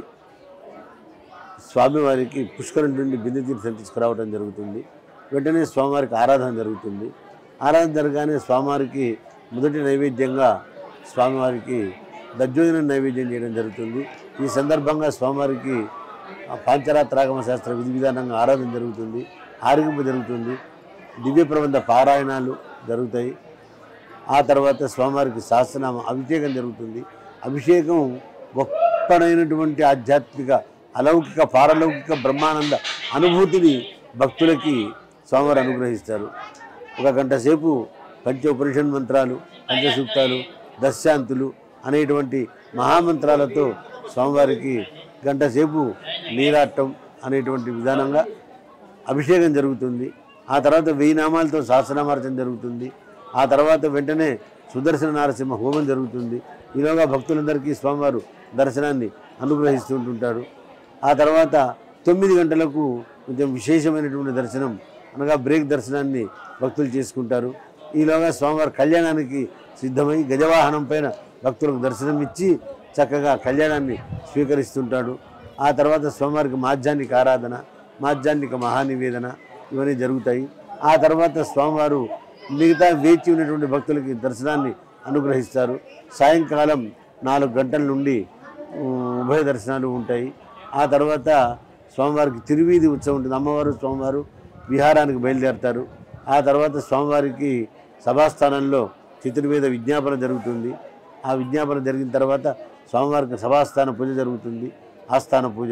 స్వామివారికి పుష్కరం నుండి బిందు తీర్థం తీసుకురావడం జరుగుతుంది వెంటనే స్వామివారికి ఆరాధన జరుగుతుంది ఆరాధన జరగానే స్వామివారికి మొదటి నైవేద్యంగా స్వామివారికి దజ్జోజనం నైవేద్యం చేయడం జరుగుతుంది ఈ సందర్భంగా స్వామివారికి ఆ పాంచరాత్రాగమ శాస్త్ర విధి విధానంగా ఆరాధన జరుగుతుంది ఆరగింపు జరుగుతుంది దివ్య ప్రబంధ పారాయణాలు జరుగుతాయి ఆ తర్వాత స్వామివారికి సహస్రనామ అభిషేకం జరుగుతుంది అభిషేకం గొప్పనైనటువంటి ఆధ్యాత్మిక అలౌకిక పారలౌకిక బ్రహ్మానంద అనుభూతిని భక్తులకి స్వామివారు అనుగ్రహిస్తారు ఒక గంట సేపు పంచ ఉపనిషత్ మంత్రాలు పంచసూక్తాలు దశాంతులు అనేటువంటి మహామంత్రాలతో స్వామివారికి గంట సేపు నీరాటం అనేటువంటి విధానంగా అభిషేకం జరుగుతుంది ఆ తర్వాత వెయ్యి నామాలతో సహస్రనామార్చన జరుగుతుంది ఆ తర్వాత వెంటనే సుదర్శన నారసింహ హోమం జరుగుతుంది ఈలోగా భక్తులందరికీ స్వామివారు దర్శనాన్ని అనుగ్రహిస్తుంటుంటారు ఆ తర్వాత తొమ్మిది గంటలకు కొంచెం విశేషమైనటువంటి దర్శనం అనగా బ్రేక్ దర్శనాన్ని భక్తులు చేసుకుంటారు ఈలోగా స్వామివారి కళ్యాణానికి సిద్ధమై గజవాహనం పైన భక్తులకు దర్శనం ఇచ్చి చక్కగా కళ్యాణాన్ని స్వీకరిస్తుంటాడు ఆ తర్వాత స్వామివారికి మాధ్యాన్నిక ఆరాధన మాధ్యాన్నిక మహానివేదన ఇవన్నీ జరుగుతాయి ఆ తర్వాత స్వామివారు మిగతా వేచి ఉన్నటువంటి భక్తులకి దర్శనాన్ని అనుగ్రహిస్తారు సాయంకాలం నాలుగు గంటల నుండి ఉమ్, ఉభయ దర్శనాలు ఉంటాయి ఆ తర్వాత స్వామివారికి తిరువీధి ఉత్సవం ఉంటుంది అమ్మవారు స్వామివారు విహారానికి బయలుదేరతారు ఆ తర్వాత స్వామివారికి సభాస్థానంలో చతుర్వేద విజ్ఞాపన జరుగుతుంది ఆ విజ్ఞాపన జరిగిన తర్వాత స్వామివారికి సభాస్థాన పూజ జరుగుతుంది ఆస్థాన పూజ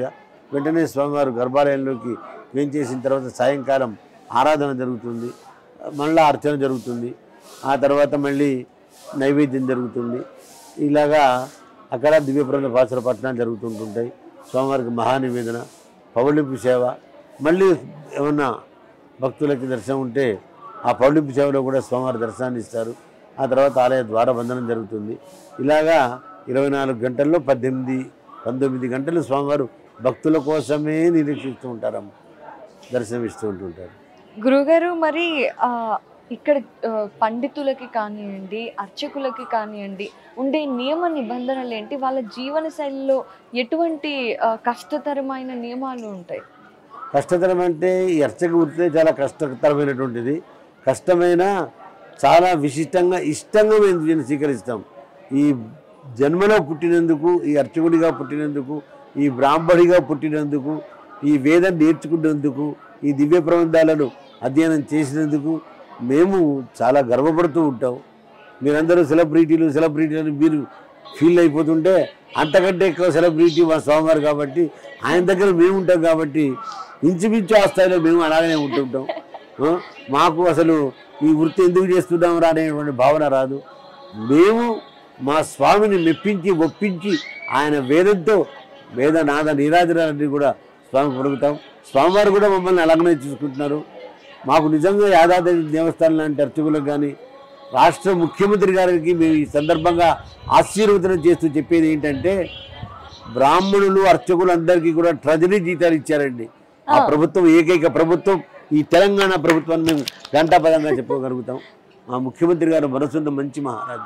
వెంటనే స్వామివారు గర్భాలయంలోకి వేంచేసిన తర్వాత సాయంకాలం ఆరాధన జరుగుతుంది మళ్ళీ అర్చన జరుగుతుంది ఆ తర్వాత మళ్ళీ నైవేద్యం జరుగుతుంది ఇలాగా అక్కడ దివ్యప్రబంధ పాసర పట్టణాలు జరుగుతుంటుంటాయి స్వామివారికి మహానివేదన పౌలింపు సేవ మళ్ళీ ఏమన్నా భక్తులకి దర్శనం ఉంటే ఆ పౌలింపు సేవలో కూడా స్వామివారి దర్శనాన్ని ఇస్తారు ఆ తర్వాత ఆలయ ద్వారబంధనం జరుగుతుంది ఇలాగా ఇరవై నాలుగు గంటల్లో పద్దెనిమిది పంతొమ్మిది గంటలు స్వామివారు భక్తుల కోసమే నిరీక్షిస్తూ ఉంటారమ్మ దర్శనమిస్తూ ఉంటుంటారు గురుగారు మరి ఆ, ఇక్కడ ఆ, పండితులకి కానివ్వండి అర్చకులకి కానివ్వండి ఉండే నియమ నిబంధనలు ఏంటి వాళ్ళ జీవన శైలిలో ఎటువంటి ఆ, కష్టతరమైన నియమాలు ఉంటాయి కష్టతరం అంటే ఈ అర్చక వృత్తి చాలా కష్టతరమైనటువంటిది కష్టమైన చాలా విశిష్టంగా ఇష్టంగా మేము దీన్ని స్వీకరిస్తాం ఈ జన్మలో పుట్టినందుకు ఈ అర్చకుడిగా పుట్టినందుకు ఈ బ్రాహ్మడిగా పుట్టినందుకు ఈ వేదం నేర్చుకున్నందుకు ఈ దివ్య ప్రబంధాలను అధ్యయనం చేసినందుకు మేము చాలా గర్వపడుతూ ఉంటాం మీరందరూ సెలబ్రిటీలు సెలబ్రిటీలు మీరు ఫీల్ అయిపోతుంటే అంతకంటే ఎక్కువ సెలబ్రిటీ మా స్వామివారు కాబట్టి ఆయన దగ్గర మేము ఉంటాం కాబట్టి ఇంచుమించు ఆ స్థాయిలో మేము అలాగనే ఉంటుంటాం ఆ, మాకు అసలు ఈ వృత్తి ఎందుకు చేస్తున్నాం రా అనేటువంటి భావన రాదు మేము మా స్వామిని మెప్పించి ఒప్పించి ఆయన వేదంతో వేద నాద నీరాజనాన్ని కూడా స్వామికి పలుకుతాం స్వామివారు కూడా మమ్మల్ని అలాగనే చూసుకుంటున్నారు మాకు నిజంగా యాదాద్రి దేవస్థానం లాంటి అర్చకులకు కానీ రాష్ట్ర ముఖ్యమంత్రి గారికి మేము ఈ సందర్భంగా ఆశీర్వదనం చేస్తూ చెప్పేది ఏంటంటే బ్రాహ్మణులు అర్చకులు అందరికీ కూడా ట్రెజరీ జీతాలు ఇచ్చారండి ఆ ఆ. ప్రభుత్వం ఏకైక ప్రభుత్వం ఈ తెలంగాణ ప్రభుత్వాన్ని మేము గంటాపదంగా చెప్పగలుగుతాం మా ముఖ్యమంత్రి గారు మనసున్న మంచి మహారాజు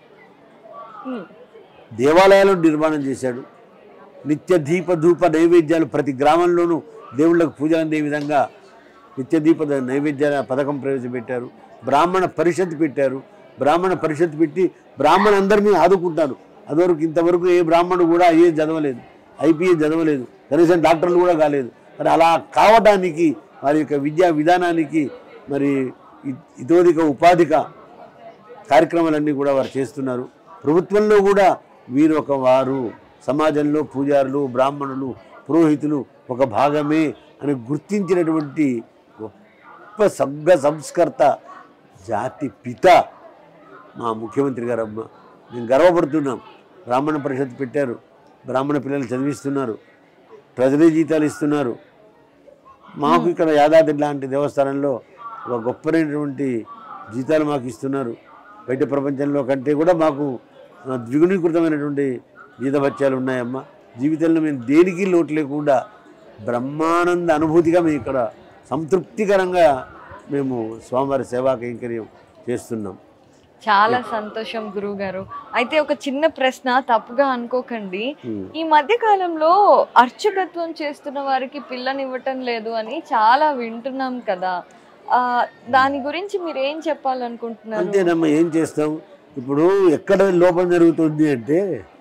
ఉమ్, దేవాలయాలను నిర్మాణం చేశాడు నిత్య దీప ధూప నైవేద్యాలు ప్రతి గ్రామంలోనూ దేవుళ్ళకు పూజలు అందే విధంగా నిత్య దీప ద- నైవేద్యాల పథకం ప్రవేశపెట్టారు బ్రాహ్మణ పరిషత్ పెట్టారు బ్రాహ్మణ పరిషత్ పెట్టి బ్రాహ్మణ అందరినీ ఆదుకుంటారు అదివరకు ఇంతవరకు ఏ బ్రాహ్మణుడు కూడా ఏ చదవలేదు ఐపీఎస్ చదవలేదు కనీసం డాక్టర్లు కూడా కాలేదు మరి అలా కావడానికి వారి యొక్క విద్యా విధానానికి మరి ఇ- ఇతోదిక ఉపాధిక కార్యక్రమాలన్నీ కూడా వారు చేస్తున్నారు ప్రభుత్వంలో కూడా వీరు ఒక వారు సమాజంలో పూజారులు బ్రాహ్మణులు పురోహితులు ఒక భాగమే అని గుర్తించినటువంటి గొప్ప సగ్గ సంస్కర్త జాతి పిత మా ముఖ్యమంత్రి గారు అమ్మ మేము గర్వపడుతున్నాం బ్రాహ్మణ పరిషత్ పెట్టారు బ్రాహ్మణ పిల్లలు చదివిస్తున్నారు ట్రెజరీ జీతాలు ఇస్తున్నారు మాకు ఇక్కడ యాదాద్రి లాంటి దేవస్థానంలో ఒక గొప్పనైనటువంటి జీతాలు మాకు ఇస్తున్నారు బయట ప్రపంచంలో కంటే కూడా మాకు ఆ, ద్విగుణీకృతమైనటువంటి జీతభత్యాలు ఉన్నాయమ్మా జీవితంలో మేము దేనికి లోటు లేకుండా బ్రహ్మానంద అనుభూతిగా మేము ఇక్కడ సంతృప్తికరంగా మేము స్వామివారి సేవా కైంకర్యం చేస్తున్నాం చాలా సంతోషం గురువు గారు అయితే ఒక చిన్న ప్రశ్న తప్పుగా అనుకోకండి ఉమ్. ఈ మధ్య కాలంలో అర్చకత్వం చేస్తున్న వారికి పిల్లనివ్వటం లేదు అని చాలా వింటున్నాం కదా ఆ దాని గురించి మీరు ఏం చెప్పాలనుకుంటున్నారు అంతేనమ్మా ఏం చేస్తాం ఇప్పుడు ఎక్కడ లోపం జరుగుతుంది అంటే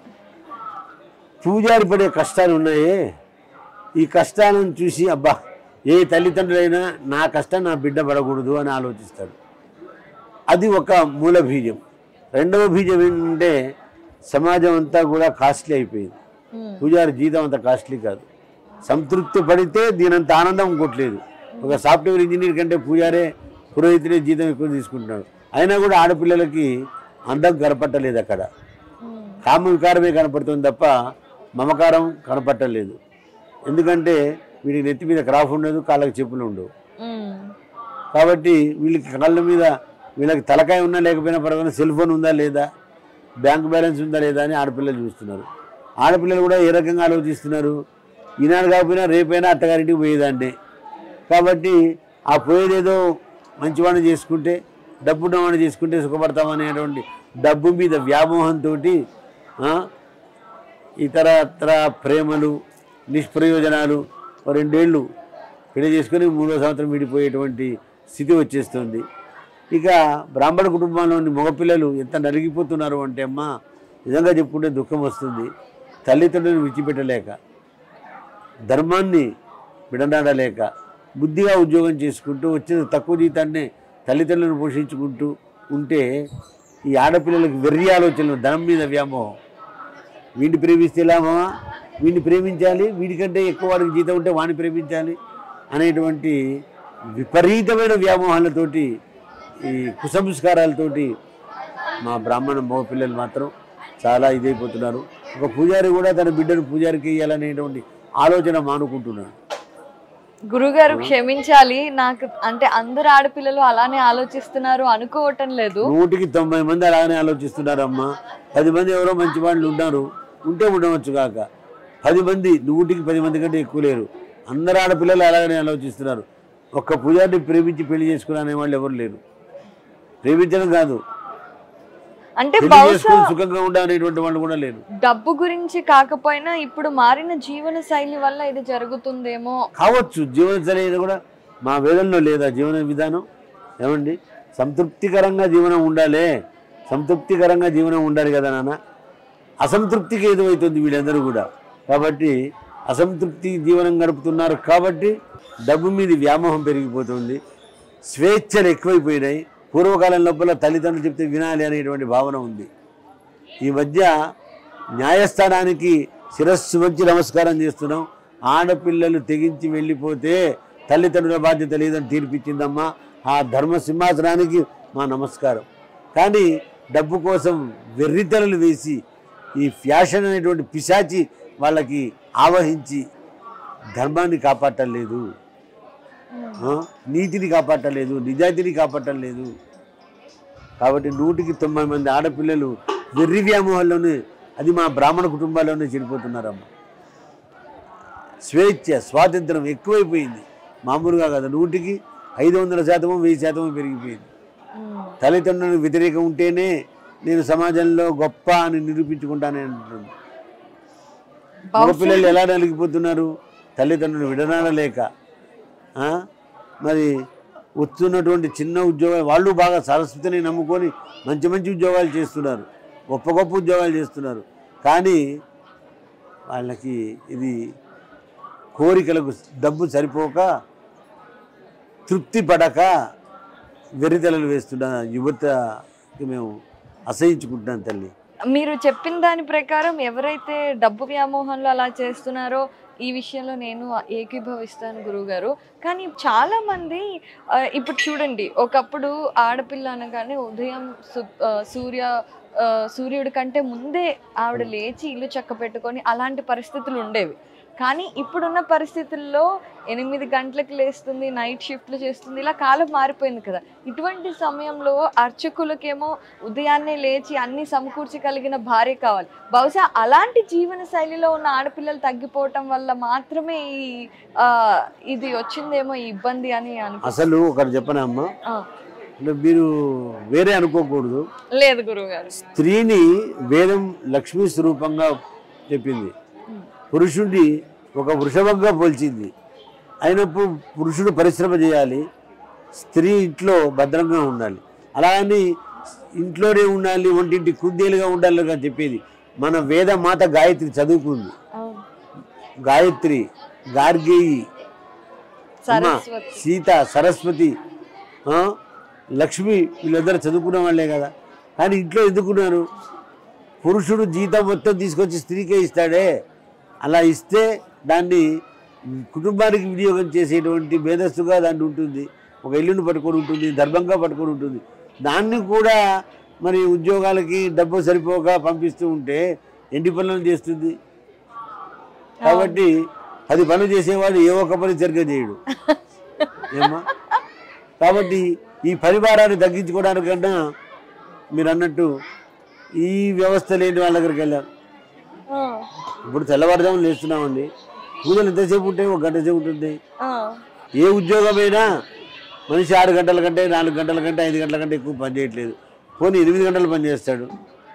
పూజారి పడే కష్టాలు ఉన్నాయే ఈ కష్టాలను చూసి అబ్బా ఏ తల్లిదండ్రులైనా నా కష్టం నా బిడ్డ పడకూడదు అని ఆలోచిస్తాడు అది ఒక మూల బీజం రెండవ బీజం ఏంటంటే సమాజం అంతా కూడా కాస్ట్లీ అయిపోయింది ఉమ్, పూజారి జీతం అంత కాస్ట్లీ కాదు సంతృప్తి పడితే దీనంత ఆనందం ఇంకోట్లేదు ఒక సాఫ్ట్వేర్ ఇంజనీర్ కంటే పూజారే పురోహితుడే జీతం ఎక్కువ తీసుకుంటున్నాడు అయినా కూడా ఆడపిల్లలకి అందం కనపట్టలేదు అక్కడ ఉమ్, కామ వికారమే కనపడుతుంది తప్ప మమకారం కనపట్టలేదు ఎందుకంటే వీడికి నెత్తి మీద క్రాఫ్ ఉండదు కాళ్ళకి చెప్పులు ఉండవు ఉమ్, కాబట్టి వీళ్ళకి కళ్ళ మీద వీళ్ళకి తలకాయ ఉన్నా లేకపోయినా పర్వాలేదు సెల్ ఫోన్ ఉందా లేదా బ్యాంక్ బ్యాలెన్స్ ఉందా లేదా అని ఆడపిల్లలు చూస్తున్నారు ఆడపిల్లలు కూడా ఏ రకంగా ఆలోచిస్తున్నారు ఈనాడు కాకపోయినా రేపైనా అత్తగారింటికి పోయేదాన్ని కాబట్టి ఆ పోయేదేదో మంచివాడిని చేసుకుంటే డబ్బు ఉన్నవాడిని చేసుకుంటే సుఖపడతామనేటువంటి డబ్బు మీద వ్యామోహంతో ఇతర ఇతర ప్రేమలు నిష్ప్రయోజనాలు ఓ రెండేళ్ళు పెళ్లి చేసుకొని మూడో సంవత్సరం విడిపోయేటువంటి స్థితి వచ్చేస్తుంది ఇక బ్రాహ్మణ కుటుంబంలోని మగపిల్లలు ఎంత నలిగిపోతున్నారు అంటే అమ్మ నిజంగా చెప్పుకుంటే దుఃఖం వస్తుంది తల్లిదండ్రులను విడిచిపెట్టలేక ధర్మాన్ని విడనాడలేక బుద్ధిగా ఉద్యోగం చేసుకుంటూ వచ్చిన తక్కువ జీతాన్ని తల్లిదండ్రులను పోషించుకుంటూ ఉంటే ఈ ఆడపిల్లలకు వెర్రి ఆలోచనలు ధనం మీద వ్యామోహం వీడిని ప్రేమిస్తే లాభమా వీడిని ప్రేమించాలి వీడికంటే ఎక్కువ వాడికి జీతం ఉంటే వాడిని ప్రేమించాలి అనేటువంటి విపరీతమైన వ్యామోహాలతోటి ఈ కుసంస్కారాలతోటి మా బ్రాహ్మణ మగ పిల్లలు మాత్రం చాలా ఇదైపోతున్నారు ఒక పూజారి కూడా తన బిడ్డను పూజారికి ఇవ్వాలనేటువంటి ఆలోచన మానుకుంటున్నాడు గురుగారు క్షమించాలి నాకు అంటే అందరు ఆడపిల్లలు అలానే ఆలోచిస్తున్నారు అనుకోవటం లేదు నూటికి తొంభై మంది అలాగనే ఆలోచిస్తున్నారమ్మా పది మంది ఎవరో మంచి వాళ్ళు ఉన్నారు ఉంటే ఉండవచ్చు కాక పది మంది నూటికి పది మంది కంటే ఎక్కువ లేరు అందరు ఆడపిల్లలు అలాగనే ఆలోచిస్తున్నారు ఒక్క పూజారిని ప్రేమించి పెళ్లి చేసుకుని అనేవాళ్ళు ఎవరు లేరు ప్రేమించడం కాదు అంటే పెళ్లి బహుశా చేసుకుని సుఖంగా ఉండాలనేటువంటి వాళ్ళు కూడా లేరు డబ్బు గురించి కాకపోయినా ఇప్పుడు మారిన జీవన శైలి వల్ల ఇది జరుగుతుందేమో కావచ్చు జీవనశైలి అనేది కూడా మా వేదంలో లేదా జీవన విధానం ఏమండి సంతృప్తికరంగా జీవనం ఉండాలి సంతృప్తికరంగా జీవనం ఉండాలి కదా నాన్న అసంతృప్తికి ఏదవుతుంది వీళ్ళందరూ కూడా కాబట్టి అసంతృప్తి జీవనం గడుపుతున్నారు కాబట్టి డబ్బు మీద వ్యామోహం పెరిగిపోతుంది స్వేచ్ఛలు ఎక్కువైపోయినాయి పూర్వకాలం లోపల తల్లిదండ్రులు చెప్తే వినాలి అనేటువంటి భావన ఉంది ఈ మధ్య న్యాయస్థానానికి శిరస్సు వంచి నమస్కారం చేస్తున్నాం ఆడపిల్లలు తెగించి వెళ్ళిపోతే తల్లిదండ్రుల బాధ్యత లేదని తీర్పిచ్చిందమ్మా ఆ ధర్మ సింహాసనానికి మా నమస్కారం కానీ డబ్బు కోసం వెర్రితలలు వేసి ఈ ఫ్యాషన్ అనేటువంటి పిశాచి వాళ్ళకి ఆవహించి ధర్మాన్ని కాపాడటం లేదు ఆ? నీతిని కాపాడలేదు నిజాయితీని కాపాడలేదు కాబట్టి నూటికి తొంభై మంది ఆడపిల్లలు వెర్రి వ్యామోహంలోనే అది మా బ్రాహ్మణ కుటుంబాల్లోనే చనిపోతున్నారమ్మ స్వేచ్ఛ స్వాతంత్రం ఎక్కువైపోయింది మామూలుగా కాదు నూటికి ఐదు వందల శాతము వెయ్యి శాతము పెరిగిపోయింది తల్లిదండ్రులకు వ్యతిరేకం ఉంటేనే నేను సమాజంలో గొప్ప అని నిరూపించుకుంటానని అంటున్నాను మగపిల్లలు ఎలా నలిగిపోతున్నారు తల్లిదండ్రులు విడనాడలేక ఆ? మరి వస్తున్నటువంటి చిన్న ఉద్యోగాలు వాళ్ళు బాగా సరస్వతిని నమ్ముకొని మంచి మంచి ఉద్యోగాలు చేస్తున్నారు గొప్ప గొప్ప ఉద్యోగాలు చేస్తున్నారు కానీ వాళ్ళకి ఇది కోరికలకు డబ్బు సరిపోక తృప్తి పడక వెర్రితలలు వేస్తున్న యువతకి మేము అసహించుకుంటున్నాం తల్లి మీరు చెప్పిన దాని ప్రకారం ఎవరైతే డబ్బు వ్యామోహంలో అలా చేస్తున్నారో ఈ విషయంలో నేను ఏకీభవిస్తాను గురువుగారు కానీ చాలా మంది ఆ, ఇప్పుడు చూడండి ఒకప్పుడు ఆడపిల్ల అనగానే ఉదయం సు- ఆ, సూర్య ఆ, సూర్యుడి కంటే ముందే ఆవిడ లేచి ఇల్లు చక్క పెట్టుకొని అలాంటి పరిస్థితులు ఉండేవి కానీ ఇప్పుడున్న పరిస్థితుల్లో ఎనిమిది గంటలకు లేస్తుంది నైట్ షిఫ్ట్లు చేస్తుంది ఇలా కాలం మారిపోయింది కదా ఇటువంటి సమయంలో అర్చకులకేమో ఉదయాన్నే లేచి అన్ని సమకూర్చగలిగిన భార్య కావాలి బహుశా అలాంటి జీవన శైలిలో ఉన్న ఆడపిల్లలు తగ్గిపోవటం వల్ల మాత్రమే ఈ ఆ, ఇది వచ్చిందేమో ఈ ఇబ్బంది అని అనుకో అసలు ఒకటి చెప్పనమ్మా ఆ, అంటే మీరు వేరే అనుకోకూడదు లేదు గురువుగారు స్త్రీని వేదం లక్ష్మీ స్వరూపంగా చెప్పింది పురుషుడిని ఒక వృషభంగా పోల్చింది అయినప్పుడు పురుషుడు పరిశ్రమ చేయాలి స్త్రీ ఇంట్లో భద్రంగా ఉండాలి అలా అని ఇంట్లోనే ఉండాలి ఒంటింటి కుందేలుగా ఉండాలి అని చెప్పేది మన వేద మాత గాయత్రి చదువుకుంది అవును. గాయత్రి గార్గేయి అమ్మ, సరస్వతి సీత సరస్వతి ఆ, లక్ష్మి వీళ్ళందరూ చదువుకున్న వాళ్ళే కదా కానీ ఇంట్లో ఎందుకున్నారు పురుషుడు జీతం మొత్తం తీసుకొచ్చి స్త్రీకే ఇస్తాడే అలా ఇస్తే దాన్ని కుటుంబానికి వినియోగం చేసేటువంటి మేధస్సుగా దాన్ని ఉంటుంది ఒక ఇల్లును పట్టుకొని ఉంటుంది దర్భంగా పట్టుకొని ఉంటుంది దాన్ని కూడా మరి ఉద్యోగాలకి డబ్బు సరిపోక పంపిస్తూ ఉంటే ఎండి పనులను చేస్తుంది కాబట్టి పది పనులు చేసేవాడు ఏ ఒక్క పని సరిగ్గా చేయడు ఏమ్మా కాబట్టి ఈ పరివారాన్ని తగ్గించుకోవడానికన్నా మీరు అన్నట్టు ఈ వ్యవస్థ లేని వాళ్ళ దగ్గరికి వెళ్ళాం ఆ, ఇప్పుడు తెల్లవారుజామున లేస్తున్నామండి పూజలు ఎంతసేపు ఉంటాయి ఒక గంట సేపు ఉంటుంది ఆ, ఏ ఉద్యోగమైనా మనిషి ఆరు గంటల కంటే నాలుగు గంటల కంటే ఐదు గంటల కంటే ఎక్కువ పని చేయట్లేదు పోనీ ఎనిమిది గంటలు పని చేస్తాడు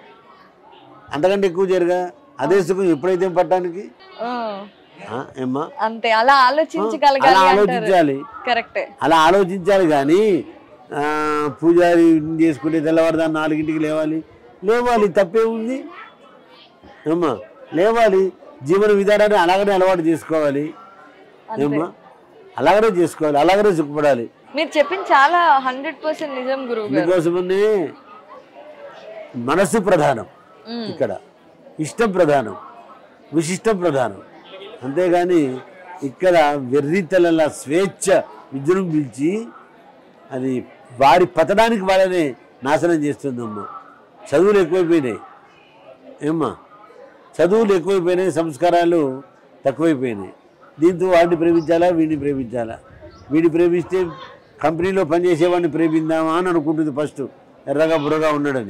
అంతకంటే ఎక్కువ జరగా అదే సుఖం ఎప్పుడైతే పట్టడానికి ఆ. ఆ, ఏమ్మా అంతే అలా అలా ఆలోచించగలగాలి అంటారు ఆలోచించాలి కరెక్టే అలా ఆలోచించాలి కానీ ఆ, పూజారి చేసుకుంటే తెల్లవారుదాన్ని నాలుగింటికి లేవాలి లేవాలి తప్పే ఉంది ఏమ్మా లేవాలి జీవన విధానాన్ని అలాగనే అలవాటు చేసుకోవాలి అంతే ఏమ్మా అలాగనే చేసుకోవాలి అలాగనే సుఖపడాలి మీరు చెప్పింది చాలా హండ్రెడ్ పర్సెంట్ నిజం గురువు గారు అందుకోసమనే మనస్సు ప్రధానం ఇక్కడ ఇష్టం ప్రధానం విశిష్టం ప్రధానం అంతేగాని ఇక్కడ వెర్రితల స్వేచ్ఛ విజృంభించి అది వారి పతనానికి వాళ్ళనే నాశనం చేస్తుందమ్మా చదువులు ఎక్కువైపోయినాయి ఏమ్మా చదువులు ఎక్కువైపోయినాయి సంస్కారాలు తక్కువైపోయినాయి దీంతో వాడిని ప్రేమించాలా వీడిని ప్రేమించాలా వీడిని ప్రేమిస్తే కంపెనీలో పనిచేసేవాడిని ప్రేమిద్దామా అని అనుకుంటుంది ఫస్ట్ ఎర్రగా బుర్రగా ఉన్నాడని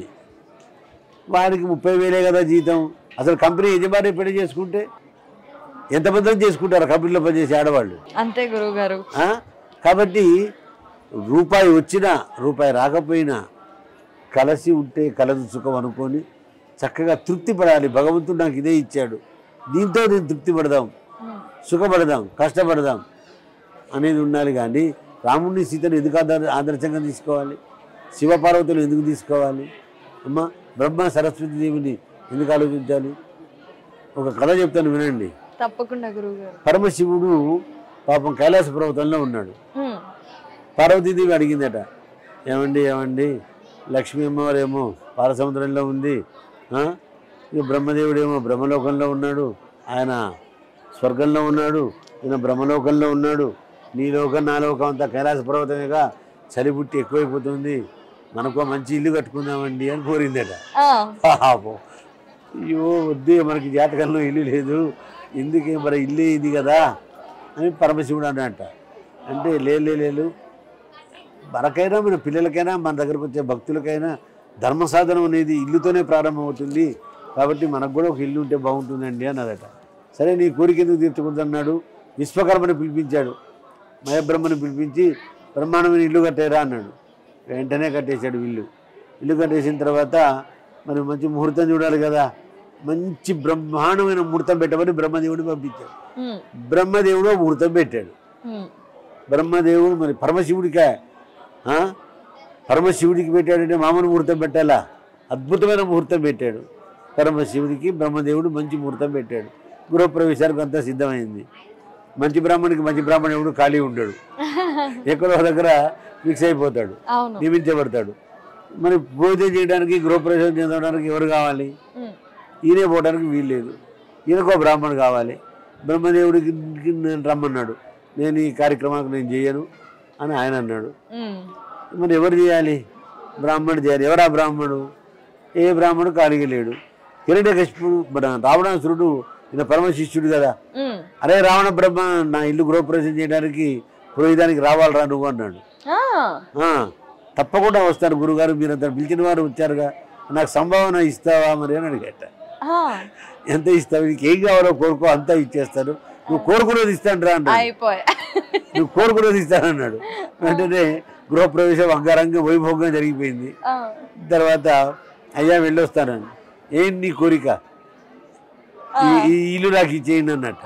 వాడికి ముప్పై వేలే కదా జీతం అసలు కంపెనీ యజమాని పెళ్లి చేసుకుంటే ఎంతమంది చేసుకుంటారు కంపెనీలో పనిచేసే ఆడవాళ్ళు అంతే గురువుగారు ఆ? కాబట్టి రూపాయి వచ్చినా రూపాయి రాకపోయినా కలిసి ఉంటే కలదు సుఖం అనుకొని చక్కగా తృప్తి పడాలి భగవంతుడు నాకు ఇదే ఇచ్చాడు దీంతో నేను తృప్తి పడదాం ఉమ్, సుఖపడదాం కష్టపడదాం అనేది ఉండాలి కానీ రాముడిని సీతను ఎందుకు ఆదర్ ఆదర్శంగా తీసుకోవాలి శివపార్వతులు ఎందుకు తీసుకోవాలి అమ్మ బ్రహ్మ సరస్వతి దేవిని ఎందుకు ఆలోచించాలి ఒక కథ చెప్తాను వినండి తప్పకుండా గురువుగారు పరమశివుడు పాపం కైలాస పర్వతంలో ఉన్నాడు ఉమ్, పార్వతీదేవి అడిగిందట ఏమండి ఏమండి లక్ష్మీ అమ్మవారేమో పాలసముద్రంలో ఉంది ఆ? ఇక బ్రహ్మదేవుడేమో బ్రహ్మలోకంలో ఉన్నాడు ఆయన స్వర్గంలో ఉన్నాడు ఈయన బ్రహ్మలోకంలో ఉన్నాడు నీ లోకం నా లోకం అంతా కైలాస పర్వతమేగా చలి పుట్టి ఎక్కువైపోతుంది మనకు మంచి ఇల్లు కట్టుకుందామండి అని కోరిందట ఆ, పాపం అయ్యో వద్దే మనకి జాతకంలో ఇల్లు లేదు ఎందుకే మరి ఇల్లే ఇది కదా అని పరమశివుడు అన్నట్ట అంటే లే లే, లేదు మనకైనా మన పిల్లలకైనా మన దగ్గరకు వచ్చే భక్తులకైనా ధర్మ సాధనం అనేది ఇల్లుతోనే ప్రారంభమవుతుంది కాబట్టి మనకు కూడా ఒక ఇల్లు ఉంటే బాగుంటుందండి అన్నదట సరే నీ కోరిక ఎందుకు తీర్చకూడదు అన్నాడు విశ్వకర్మని పిలిపించాడు మయబ్రహ్మని పిలిపించి బ్రహ్మాండమైన ఇల్లు కట్టేరా అన్నాడు వెంటనే కట్టేశాడు ఇల్లు ఇల్లు కట్టేసిన తర్వాత మరి మంచి ముహూర్తం చూడాలి కదా మంచి బ్రహ్మాండమైన ముహూర్తం పెట్టమని బ్రహ్మదేవుడిని పంపించాడు ఉమ్, బ్రహ్మదేవుడు ఓ ముహూర్తం పెట్టాడు ఉమ్, బ్రహ్మదేవుడు మరి పరమశివుడికా ఆ? పరమశివుడికి పెట్టాడంటే మామూలు ముహూర్తం పెట్టాలా అద్భుతమైన ముహూర్తం పెట్టాడు పరమశివుడికి బ్రహ్మదేవుడు మంచి ముహూర్తం పెట్టాడు గృహప్రవేశానికి అంతా సిద్ధమైంది మంచి బ్రాహ్మణుడికి మంచి బ్రాహ్మణుడు ఖాళీ ఉండడు ఎక్కడో ఒక దగ్గర ఫిక్స్ అయిపోతాడు అవును నియమించబడతాడు మరి భోజనం చేయడానికి గృహప్రవేశం చేయడానికి ఎవరు కావాలి ఉమ్, ఈయనే పోవడానికి వీలు లేదు ఈయనకో బ్రాహ్మణుడు కావాలి బ్రహ్మదేవుడికి నేను రమ్మన్నాడు నేను ఈ కార్యక్రమానికి నేను చేయను అని ఆయన అన్నాడు ఉమ్, మరి ఎవరు చేయాలి బ్రాహ్మణుడు చేయాలి ఎవరా బ్రాహ్మణుడు ఏ బ్రాహ్మణుడు ఖాళీగా లేడు హిరణ్యకశిపుడు మన రావణాసురుడు ఈయన పరమశిష్యుడు కదా ఉమ్, అరే రావణ బ్రహ్మ నా ఇల్లు గృహప్రవేశం చేయడానికి పురోహితానికి రావాలరా నువ్వు అన్నాడు ఆ, ఆ, తప్పకుండా వస్తారు గురుగారు మీరు అంత పిలిచిన వారు వచ్చారుగా నాకు సంభావన ఇస్తావా మరి అని అడిగట ఆ, ఎంత ఇస్తావు నీకు ఏం కావాలో కోరుకో అంతా ఇచ్చేస్తాను నువ్వు కోరుకున్నది ఇస్తాను రా అన్నాడు అయిపోయా నువ్వు కోరుకున్నది ఇస్తానన్నాడు వెంటనే గృహప్రవేశం అంగరంగ వైభవంగా జరిగిపోయింది ఆ, తర్వాత అయ్యా వెళ్ళొస్తానని ఏం నీ కోరిక ఈ- ఈ ఇల్లు నాకు ఇచ్చేయండి అన్నట్టు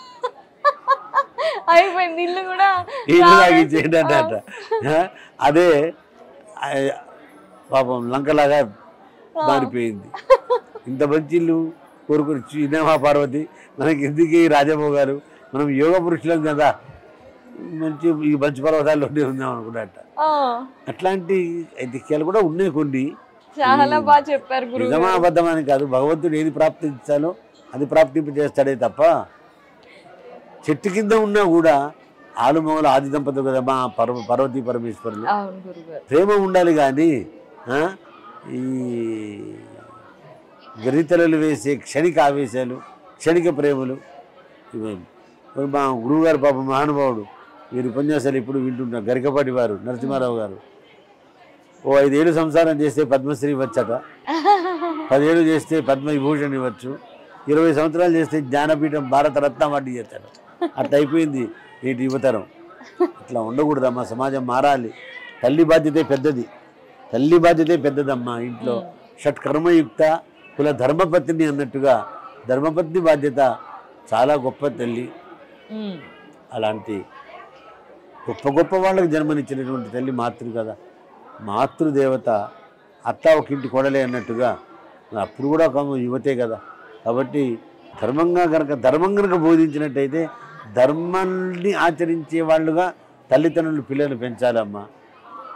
అయిపోయింది ఇల్లు కూడా ఈ ఇల్లు నాకు ఇచ్చేయండి అన్నట్ట ఆ, అదే ఆ, పాపం లంకలాగా మారిపోయింది ఇంత మంచి ఇల్లు కోరుకుని చిన్నమా పార్వతి మనకి ఎందుకు ఈ రాజభోగాలు మనం యోగ పురుషులం కదా మంచి ఈ మంచి పర్వతాల్లోనే ఉందాం అనుకున్నట్ట ఆ, అట్లాంటి దిక్యాలు కూడా ఉన్నాయి కొన్ని చాలా బాగా చెప్పారు గురువు నిజమా అబద్ధమని కాదు భగవంతుడు ఏది ప్రాప్తించాలో అది ప్రాప్తింప చేస్తాడే తప్ప చెట్టు కింద ఉన్నా కూడా ఆలుమూల ఆది దంపతులు కదా మా పర్వ పార్వతీ పరమేశ్వరులు అవును గురుగారు ప్రేమ ఉండాలి కానీ ఆ, ఈ గరితలలు వేసే క్షణిక ఆవేశాలు క్షణిక ప్రేమలు ఇవి మరి మా గురువుగారు పాప మహానుభావుడు వీరు ఉపన్యాసాలు ఇప్పుడు వింటుంటారు గరికపాటి వారు నరసింహారావు గారు ఓ ఐదేళ్ళు సంసారం చేస్తే పద్మశ్రీ ఇవ్వచ్చట పదేళ్ళు చేస్తే పద్మ విభూషణ్ ఇవ్వచ్చు ఇరవై సంవత్సరాలు చేస్తే జ్ఞానపీఠం భారతరత్న వాటి చేస్తాడు అట్లా అయిపోయింది నేటి యువతరం ఇట్లా ఉండకూడదమ్మా సమాజం మారాలి తల్లి బాధ్యతే పెద్దది తల్లి బాధ్యతే పెద్దదమ్మా ఇంట్లో షట్ కర్మయుక్త కుల ధర్మపత్ని అన్నట్టుగా ధర్మపత్ని బాధ్యత చాలా గొప్ప తల్లి ఉమ్, అలాంటి గొప్ప గొప్ప వాళ్ళకి జన్మనిచ్చినటువంటి తల్లి మాతృ కదా మాతృదేవత అత్త ఒక ఇంటి కొడలే అన్నట్టుగా మరి అప్పుడు కూడా ఒక యువతే కదా కాబట్టి ధర్మంగా కనుక ధర్మం కనుక బోధించినట్టయితే ధర్మాన్ని ఆచరించే వాళ్ళుగా తల్లిదండ్రులు పిల్లలు పెంచాలమ్మా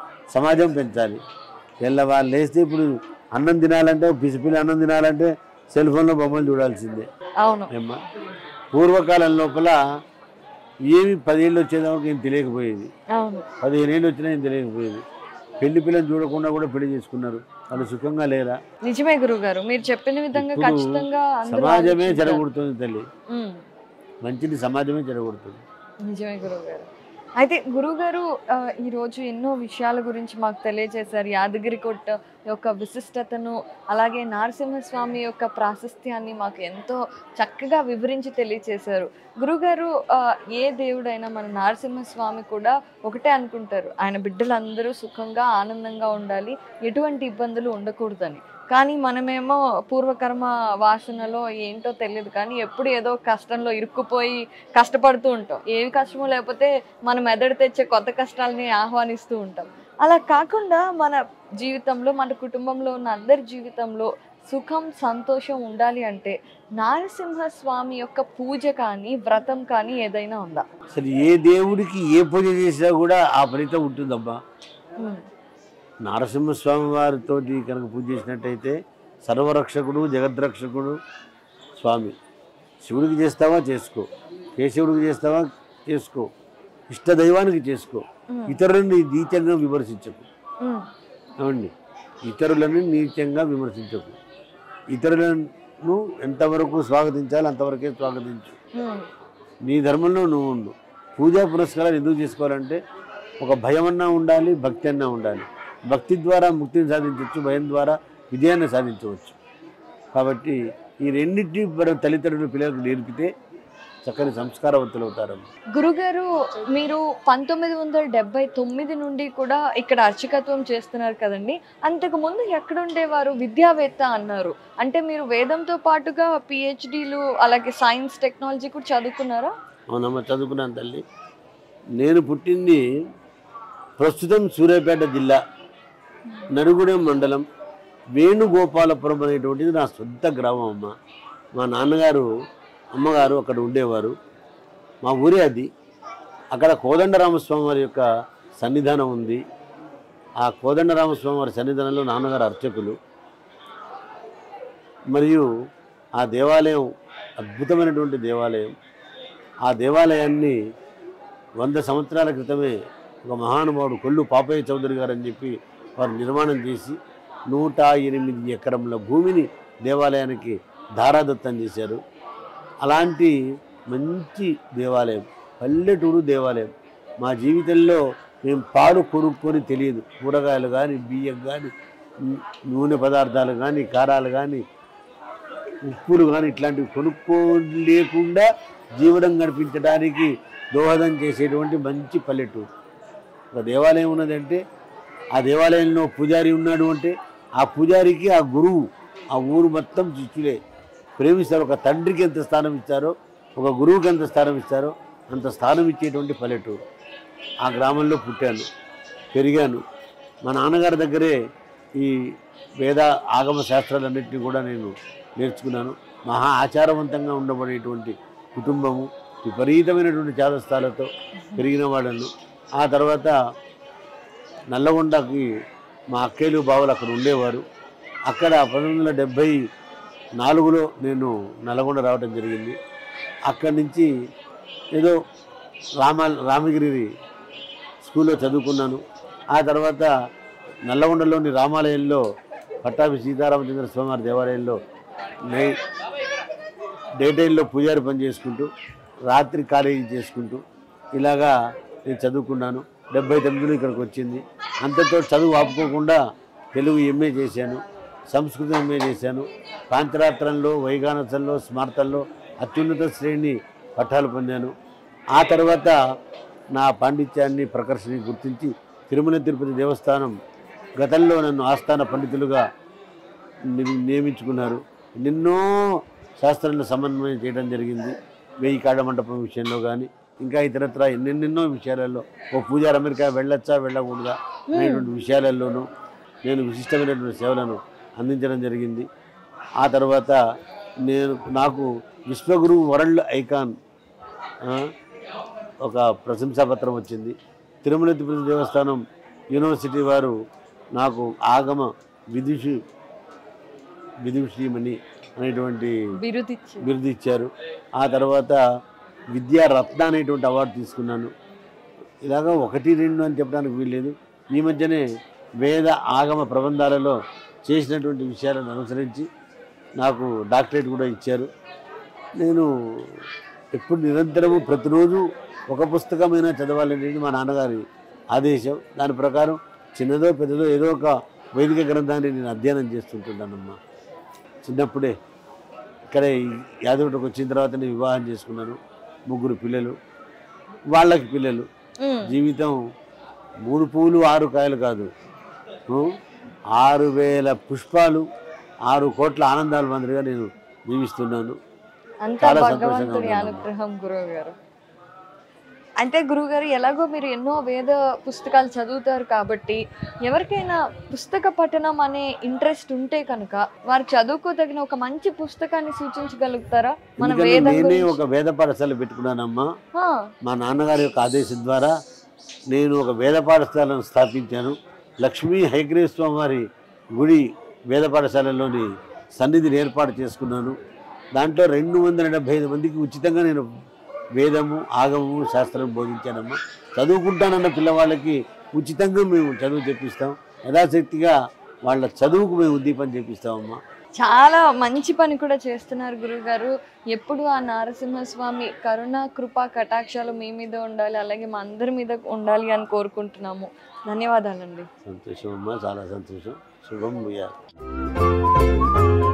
సమాజం పెంచాలి తెల్లవాళ్ళు లేస్తే ఇప్పుడు అన్నం తినాలంటే పిసిపిల్లి అన్నం తినాలంటే సెల్ ఫోన్లో బొమ్మలు చూడాల్సిందే అవును ఏమ్మా పూర్వకాలం లోపల ఏమి పదేళ్ళు వచ్చేదానికి ఏం తెలియకపోయేది అవును పదిహేను ఏళ్ళు వచ్చినా ఏం తెలియకపోయేది పెళ్లి పిల్లని చూడకుండా కూడా పెళ్లి చేసుకున్నారు వాళ్ళు సుఖంగా లేరా నిజమే గురుగారు మీరు చెప్పిన విధంగా ఇప్పుడు ఖచ్చితంగా అందరూ సమాజమే ఆలోచించారు. చెడగొడుతుంది తల్లి ఉమ్. మంచిని సమాజమే చెడగొడుతుంది నిజమే గురువుగారు అయితే గురువుగారు ఆ, ఈరోజు ఎన్నో విషయాల గురించి మాకు తెలియజేశారు యాదగిరి కొట్ట యొక్క విశిష్టతను అలాగే నరసింహస్వామి యొక్క ప్రాశస్త్యాన్ని మాకు ఎంతో చక్కగా వివరించి తెలియజేశారు గురుగారు ఆ, ఏ దేవుడైనా మన నరసింహస్వామి కూడా ఒకటే అనుకుంటారు ఆయన బిడ్డలందరూ సుఖంగా ఆనందంగా ఉండాలి ఎటువంటి ఇబ్బందులు ఉండకూడదని కానీ మనమేమో పూర్వకర్మ వాసనలో ఏంటో తెలియదు కానీ ఎప్పుడు ఏదో కష్టంలో ఇరుక్కుపోయి కష్టపడుతూ ఉంటాం ఏవి కష్టమో లేకపోతే మనం ఎదడి తెచ్చే కొత్త కష్టాలని ఆహ్వానిస్తూ ఉంటాం అలా కాకుండా మన జీవితంలో మన కుటుంబంలో ఉన్న అందరి జీవితంలో సుఖం సంతోషం ఉండాలి అంటే నారసింహ స్వామి యొక్క పూజ కానీ వ్రతం కానీ ఏదైనా ఉందా అసలు ఏ దేవుడికి ఏ పూజ చేసినా కూడా ఆ ఫలితం ఉంటుందమ్మా ఉమ్, నరసింహస్వామి వారితో కనుక పూజ చేసినట్టయితే సర్వరక్షకుడు జగద్రక్షకుడు స్వామి శివుడికి చేస్తావా చేసుకో కేశవుడికి చేస్తావా చేసుకో ఇష్ట దైవానికి చేసుకో ఉమ్, ఇతరులని నీచంగా విమర్శించకు ఉమ్, ఏమండి ఇతరులను నీచంగా విమర్శించకు ఇతరులను ఎంతవరకు స్వాగతించాలో అంతవరకే స్వాగతించు ఉమ్, నీ ధర్మంలో నువ్వు ఉండు పూజా పురస్కారాలు ఎందుకు చేసుకోవాలంటే ఒక భయం అన్నా ఉండాలి భక్తి అన్నా ఉండాలి భక్తి ద్వారా ముక్తిని సాధించవచ్చు భయం ద్వారా విజయాన్ని సాధించవచ్చు కాబట్టి ఈ రెండింటిని మనం తల్లిదండ్రులు పిల్లలకు నేర్పితే చక్కని సంస్కారవంతులు అవుతారమ్మ గురుగారు మీరు పంతొమ్మిది వందల డెబ్బై తొమ్మిది నుండి కూడా ఇక్కడ అర్చకత్వం చేస్తున్నారు కదండి అంతకు ముందు ఎక్కడ ఉండేవారు విద్యావేత్త అన్నారు అంటే మీరు వేదంతో పాటుగా పిహెచ్డీలు అలాగే సైన్స్ టెక్నాలజీ కూడా చదువుకున్నారా అవునమ్మ చదువుకున్నాను తల్లి నేను పుట్టింది ప్రస్తుతం సూర్యాపేట జిల్లా నడుగుడెం మండలం వేణుగోపాలపురం అనేటువంటిది నా సొంత గ్రామం అమ్మ మా నాన్నగారు అమ్మగారు అక్కడ ఉండేవారు మా ఊరే అది అక్కడ కోదండరామస్వామి వారి యొక్క సన్నిధానం ఉంది ఆ కోదండరామస్వామి వారి సన్నిధానంలో నాన్నగారు అర్చకులు మరియు ఆ దేవాలయం అద్భుతమైనటువంటి దేవాలయం ఆ దేవాలయాన్ని వంద సంవత్సరాల క్రితమే ఒక మహానుభావుడు కొల్లు పాపయ్య చౌదరి గారు అని చెప్పి వారు నిర్మాణం చేసి నూట ఎనిమిది ఎకరముల భూమిని దేవాలయానికి ధారాదత్తం చేశారు అలాంటి మంచి దేవాలయం పల్లెటూరు దేవాలయం మా జీవితంలో మేము పాలు కొనుక్కొని తెలియదు కూరగాయలు కానీ బియ్యం కానీ నూనె పదార్థాలు కానీ కారాలు కానీ ఉప్పులు కానీ ఇట్లాంటివి కొనుక్కోలేకుండా జీవనం గడిపించడానికి దోహదం చేసేటువంటి మంచి పల్లెటూరు ఒక దేవాలయం ఉన్నదంటే ఆ దేవాలయంలో పూజారి ఉన్నాడు అంటే ఆ పూజారికి ఆ గురువు ఆ ఊరు మొత్తం శిష్యులే ప్రేమిస్తారు ఒక తండ్రికి ఎంత స్థానం ఇస్తారో ఒక గురువుకి ఎంత స్థానం ఇస్తారో అంత స్థానం ఇచ్చేటువంటి పల్లెటూరు ఆ గ్రామంలో పుట్టాను పెరిగాను మా నాన్నగారి దగ్గరే ఈ వేద ఆగమ శాస్త్రాలన్నింటినీ కూడా నేను నేర్చుకున్నాను మహా ఆచారవంతంగా ఉండబడేటువంటి కుటుంబము విపరీతమైనటువంటి చాదస్తాలతో పెరిగిన వాళ్ళను ఆ తర్వాత నల్లగొండకి మా అక్కలు బావలు అక్కడ ఉండేవారు అక్కడ పంతొమ్మిది వందల డెబ్భై నాలుగులో నేను నల్లగొండ రావడం జరిగింది అక్కడి నుంచి ఏదో రామ రామగిరి స్కూల్లో చదువుకున్నాను ఆ తర్వాత నల్లగొండలోని రామాలయంలో పట్టాభి సీతారామచంద్ర స్వామివారి దేవాలయంలో నై డే టైంలో పూజారి పని చేసుకుంటూ రాత్రి కాలేజీ చేసుకుంటూ ఇలాగా నేను చదువుకున్నాను డెబ్బై తొమ్మిదిలో ఇక్కడికి వచ్చింది అంతతో చదువు ఆపుకోకుండా తెలుగు ఎంఏ చేశాను సంస్కృతం ఎంఏ చేశాను పాంచరాత్రంలో వైగానసంలో స్మార్తల్లో అత్యున్నత శ్రేణి పట్టాలు పొందాను ఆ తర్వాత నా పాండిత్యాన్ని ప్రకర్షని గుర్తించి తిరుమల తిరుపతి దేవస్థానం గతంలో నన్ను ఆస్థాన పండితులుగా ని- నియమించుకున్నారు ఎన్నెన్నో శాస్త్రాలను సమన్వయం చేయడం జరిగింది వెయ్యి కాళ్ళ మండపం విషయంలో కానీ ఇంకా ఇతరత్ర ఎన్నెన్నెన్నో విషయాలలో ఓ పూజారి అమెరికా వెళ్ళొచ్చా వెళ్ళకూడదా అనేటువంటి విషయాలలోనూ నేను విశిష్టమైనటువంటి సేవలను అందించడం జరిగింది ఆ తర్వాత నేను నాకు విశ్వగురువు వరల్డ్ ఐకాన్ ఆ, ఒక ప్రశంసాపత్రం వచ్చింది తిరుమల తిరుపతి దేవస్థానం యూనివర్సిటీ వారు నాకు ఆగమ విదుషి విదుషీమని అనేటువంటి బిరుదిచ్చి బిరుదు ఇచ్చారు ఆ తర్వాత విద్యా రత్న అనేటువంటి అవార్డు తీసుకున్నాను ఇలాగ ఒకటి రెండు అని చెప్పడానికి వీల్లేదు ఈ మధ్యనే వేద ఆగమ ప్రబంధాలలో చేసినటువంటి విషయాలను అనుసరించి నాకు డాక్టరేట్ కూడా ఇచ్చారు నేను ఎప్పుడు నిరంతరము ప్రతిరోజు ఒక పుస్తకమైనా చదవాలనేది మా నాన్నగారి ఆదేశం దాని ప్రకారం చిన్నదో పెద్దదో ఏదో ఒక వైదిక గ్రంథాన్ని నేను అధ్యయనం చేస్తుంటున్నానమ్మా చిన్నప్పుడే ఇక్కడ ఈ యాదగిరిగుట్టకు వచ్చిన తర్వాత నేను వివాహం చేసుకున్నాను ముగ్గురు పిల్లలు వాళ్ళకి పిల్లలు ఉమ్, జీవితం మూడు పూలు ఆరు కాయలు కాదు ఊ, ఆరు వేల పుష్పాలు ఆరు కోట్ల ఆనందాల మాదిరిగా నేను జీవిస్తున్నాను అంతా చాలా సంతోషంగా భగవంతుడి ఉన్నాను. అనుగ్రహం గురువు గారు అంటే గురువు గారు ఎలాగో మీరు ఎన్నో వేద పుస్తకాలు చదువుతారు కాబట్టి ఎవరికైనా పుస్తక పఠనం అనే ఇంట్రెస్ట్ ఉంటే కనుక వారు చదువుకోదగిన ఒక మంచి పుస్తకాన్ని సూచించగలుగుతారా మన ఎందుకంటే వేదం నేనే గురించి? ఒక వేద పాఠశాల పెట్టుకున్నానమ్మా ఆ, మా నాన్నగారి యొక్క ఆదేశం ద్వారా నేను ఒక వేద పాఠశాలను స్థాపించాను లక్ష్మీ హైగ్రీవ స్వామి వారి గుడి వేద పాఠశాలలోని సన్నిధిని ఏర్పాటు చేసుకున్నాను దాంట్లో రెండు వందల డెబ్భై ఐదు మందికి ఉచితంగా నేను వేదము ఆగమము శాస్త్రం బోధించానమ్మా చదువుకుంటానన్న పిల్లవాళ్ళకి ఉచితంగా మేము చదువు చెప్పిస్తాం యథాశక్తిగా వాళ్ళ చదువుకు మేము ఉద్దీపన చేపిస్తామమ్మా చాలా మంచి పని కూడా చేస్తున్నారు గురువు గారు ఎప్పుడు ఆ నారసింహస్వామి కరుణ కృప కటాక్షాలు మీ మీద ఉండాలి అలాగే మా అందరి మీద ఉండాలి అని కోరుకుంటున్నాము ధన్యవాదాలండి సంతోషం అమ్మా చాలా సంతోషం శుభం భూయాలు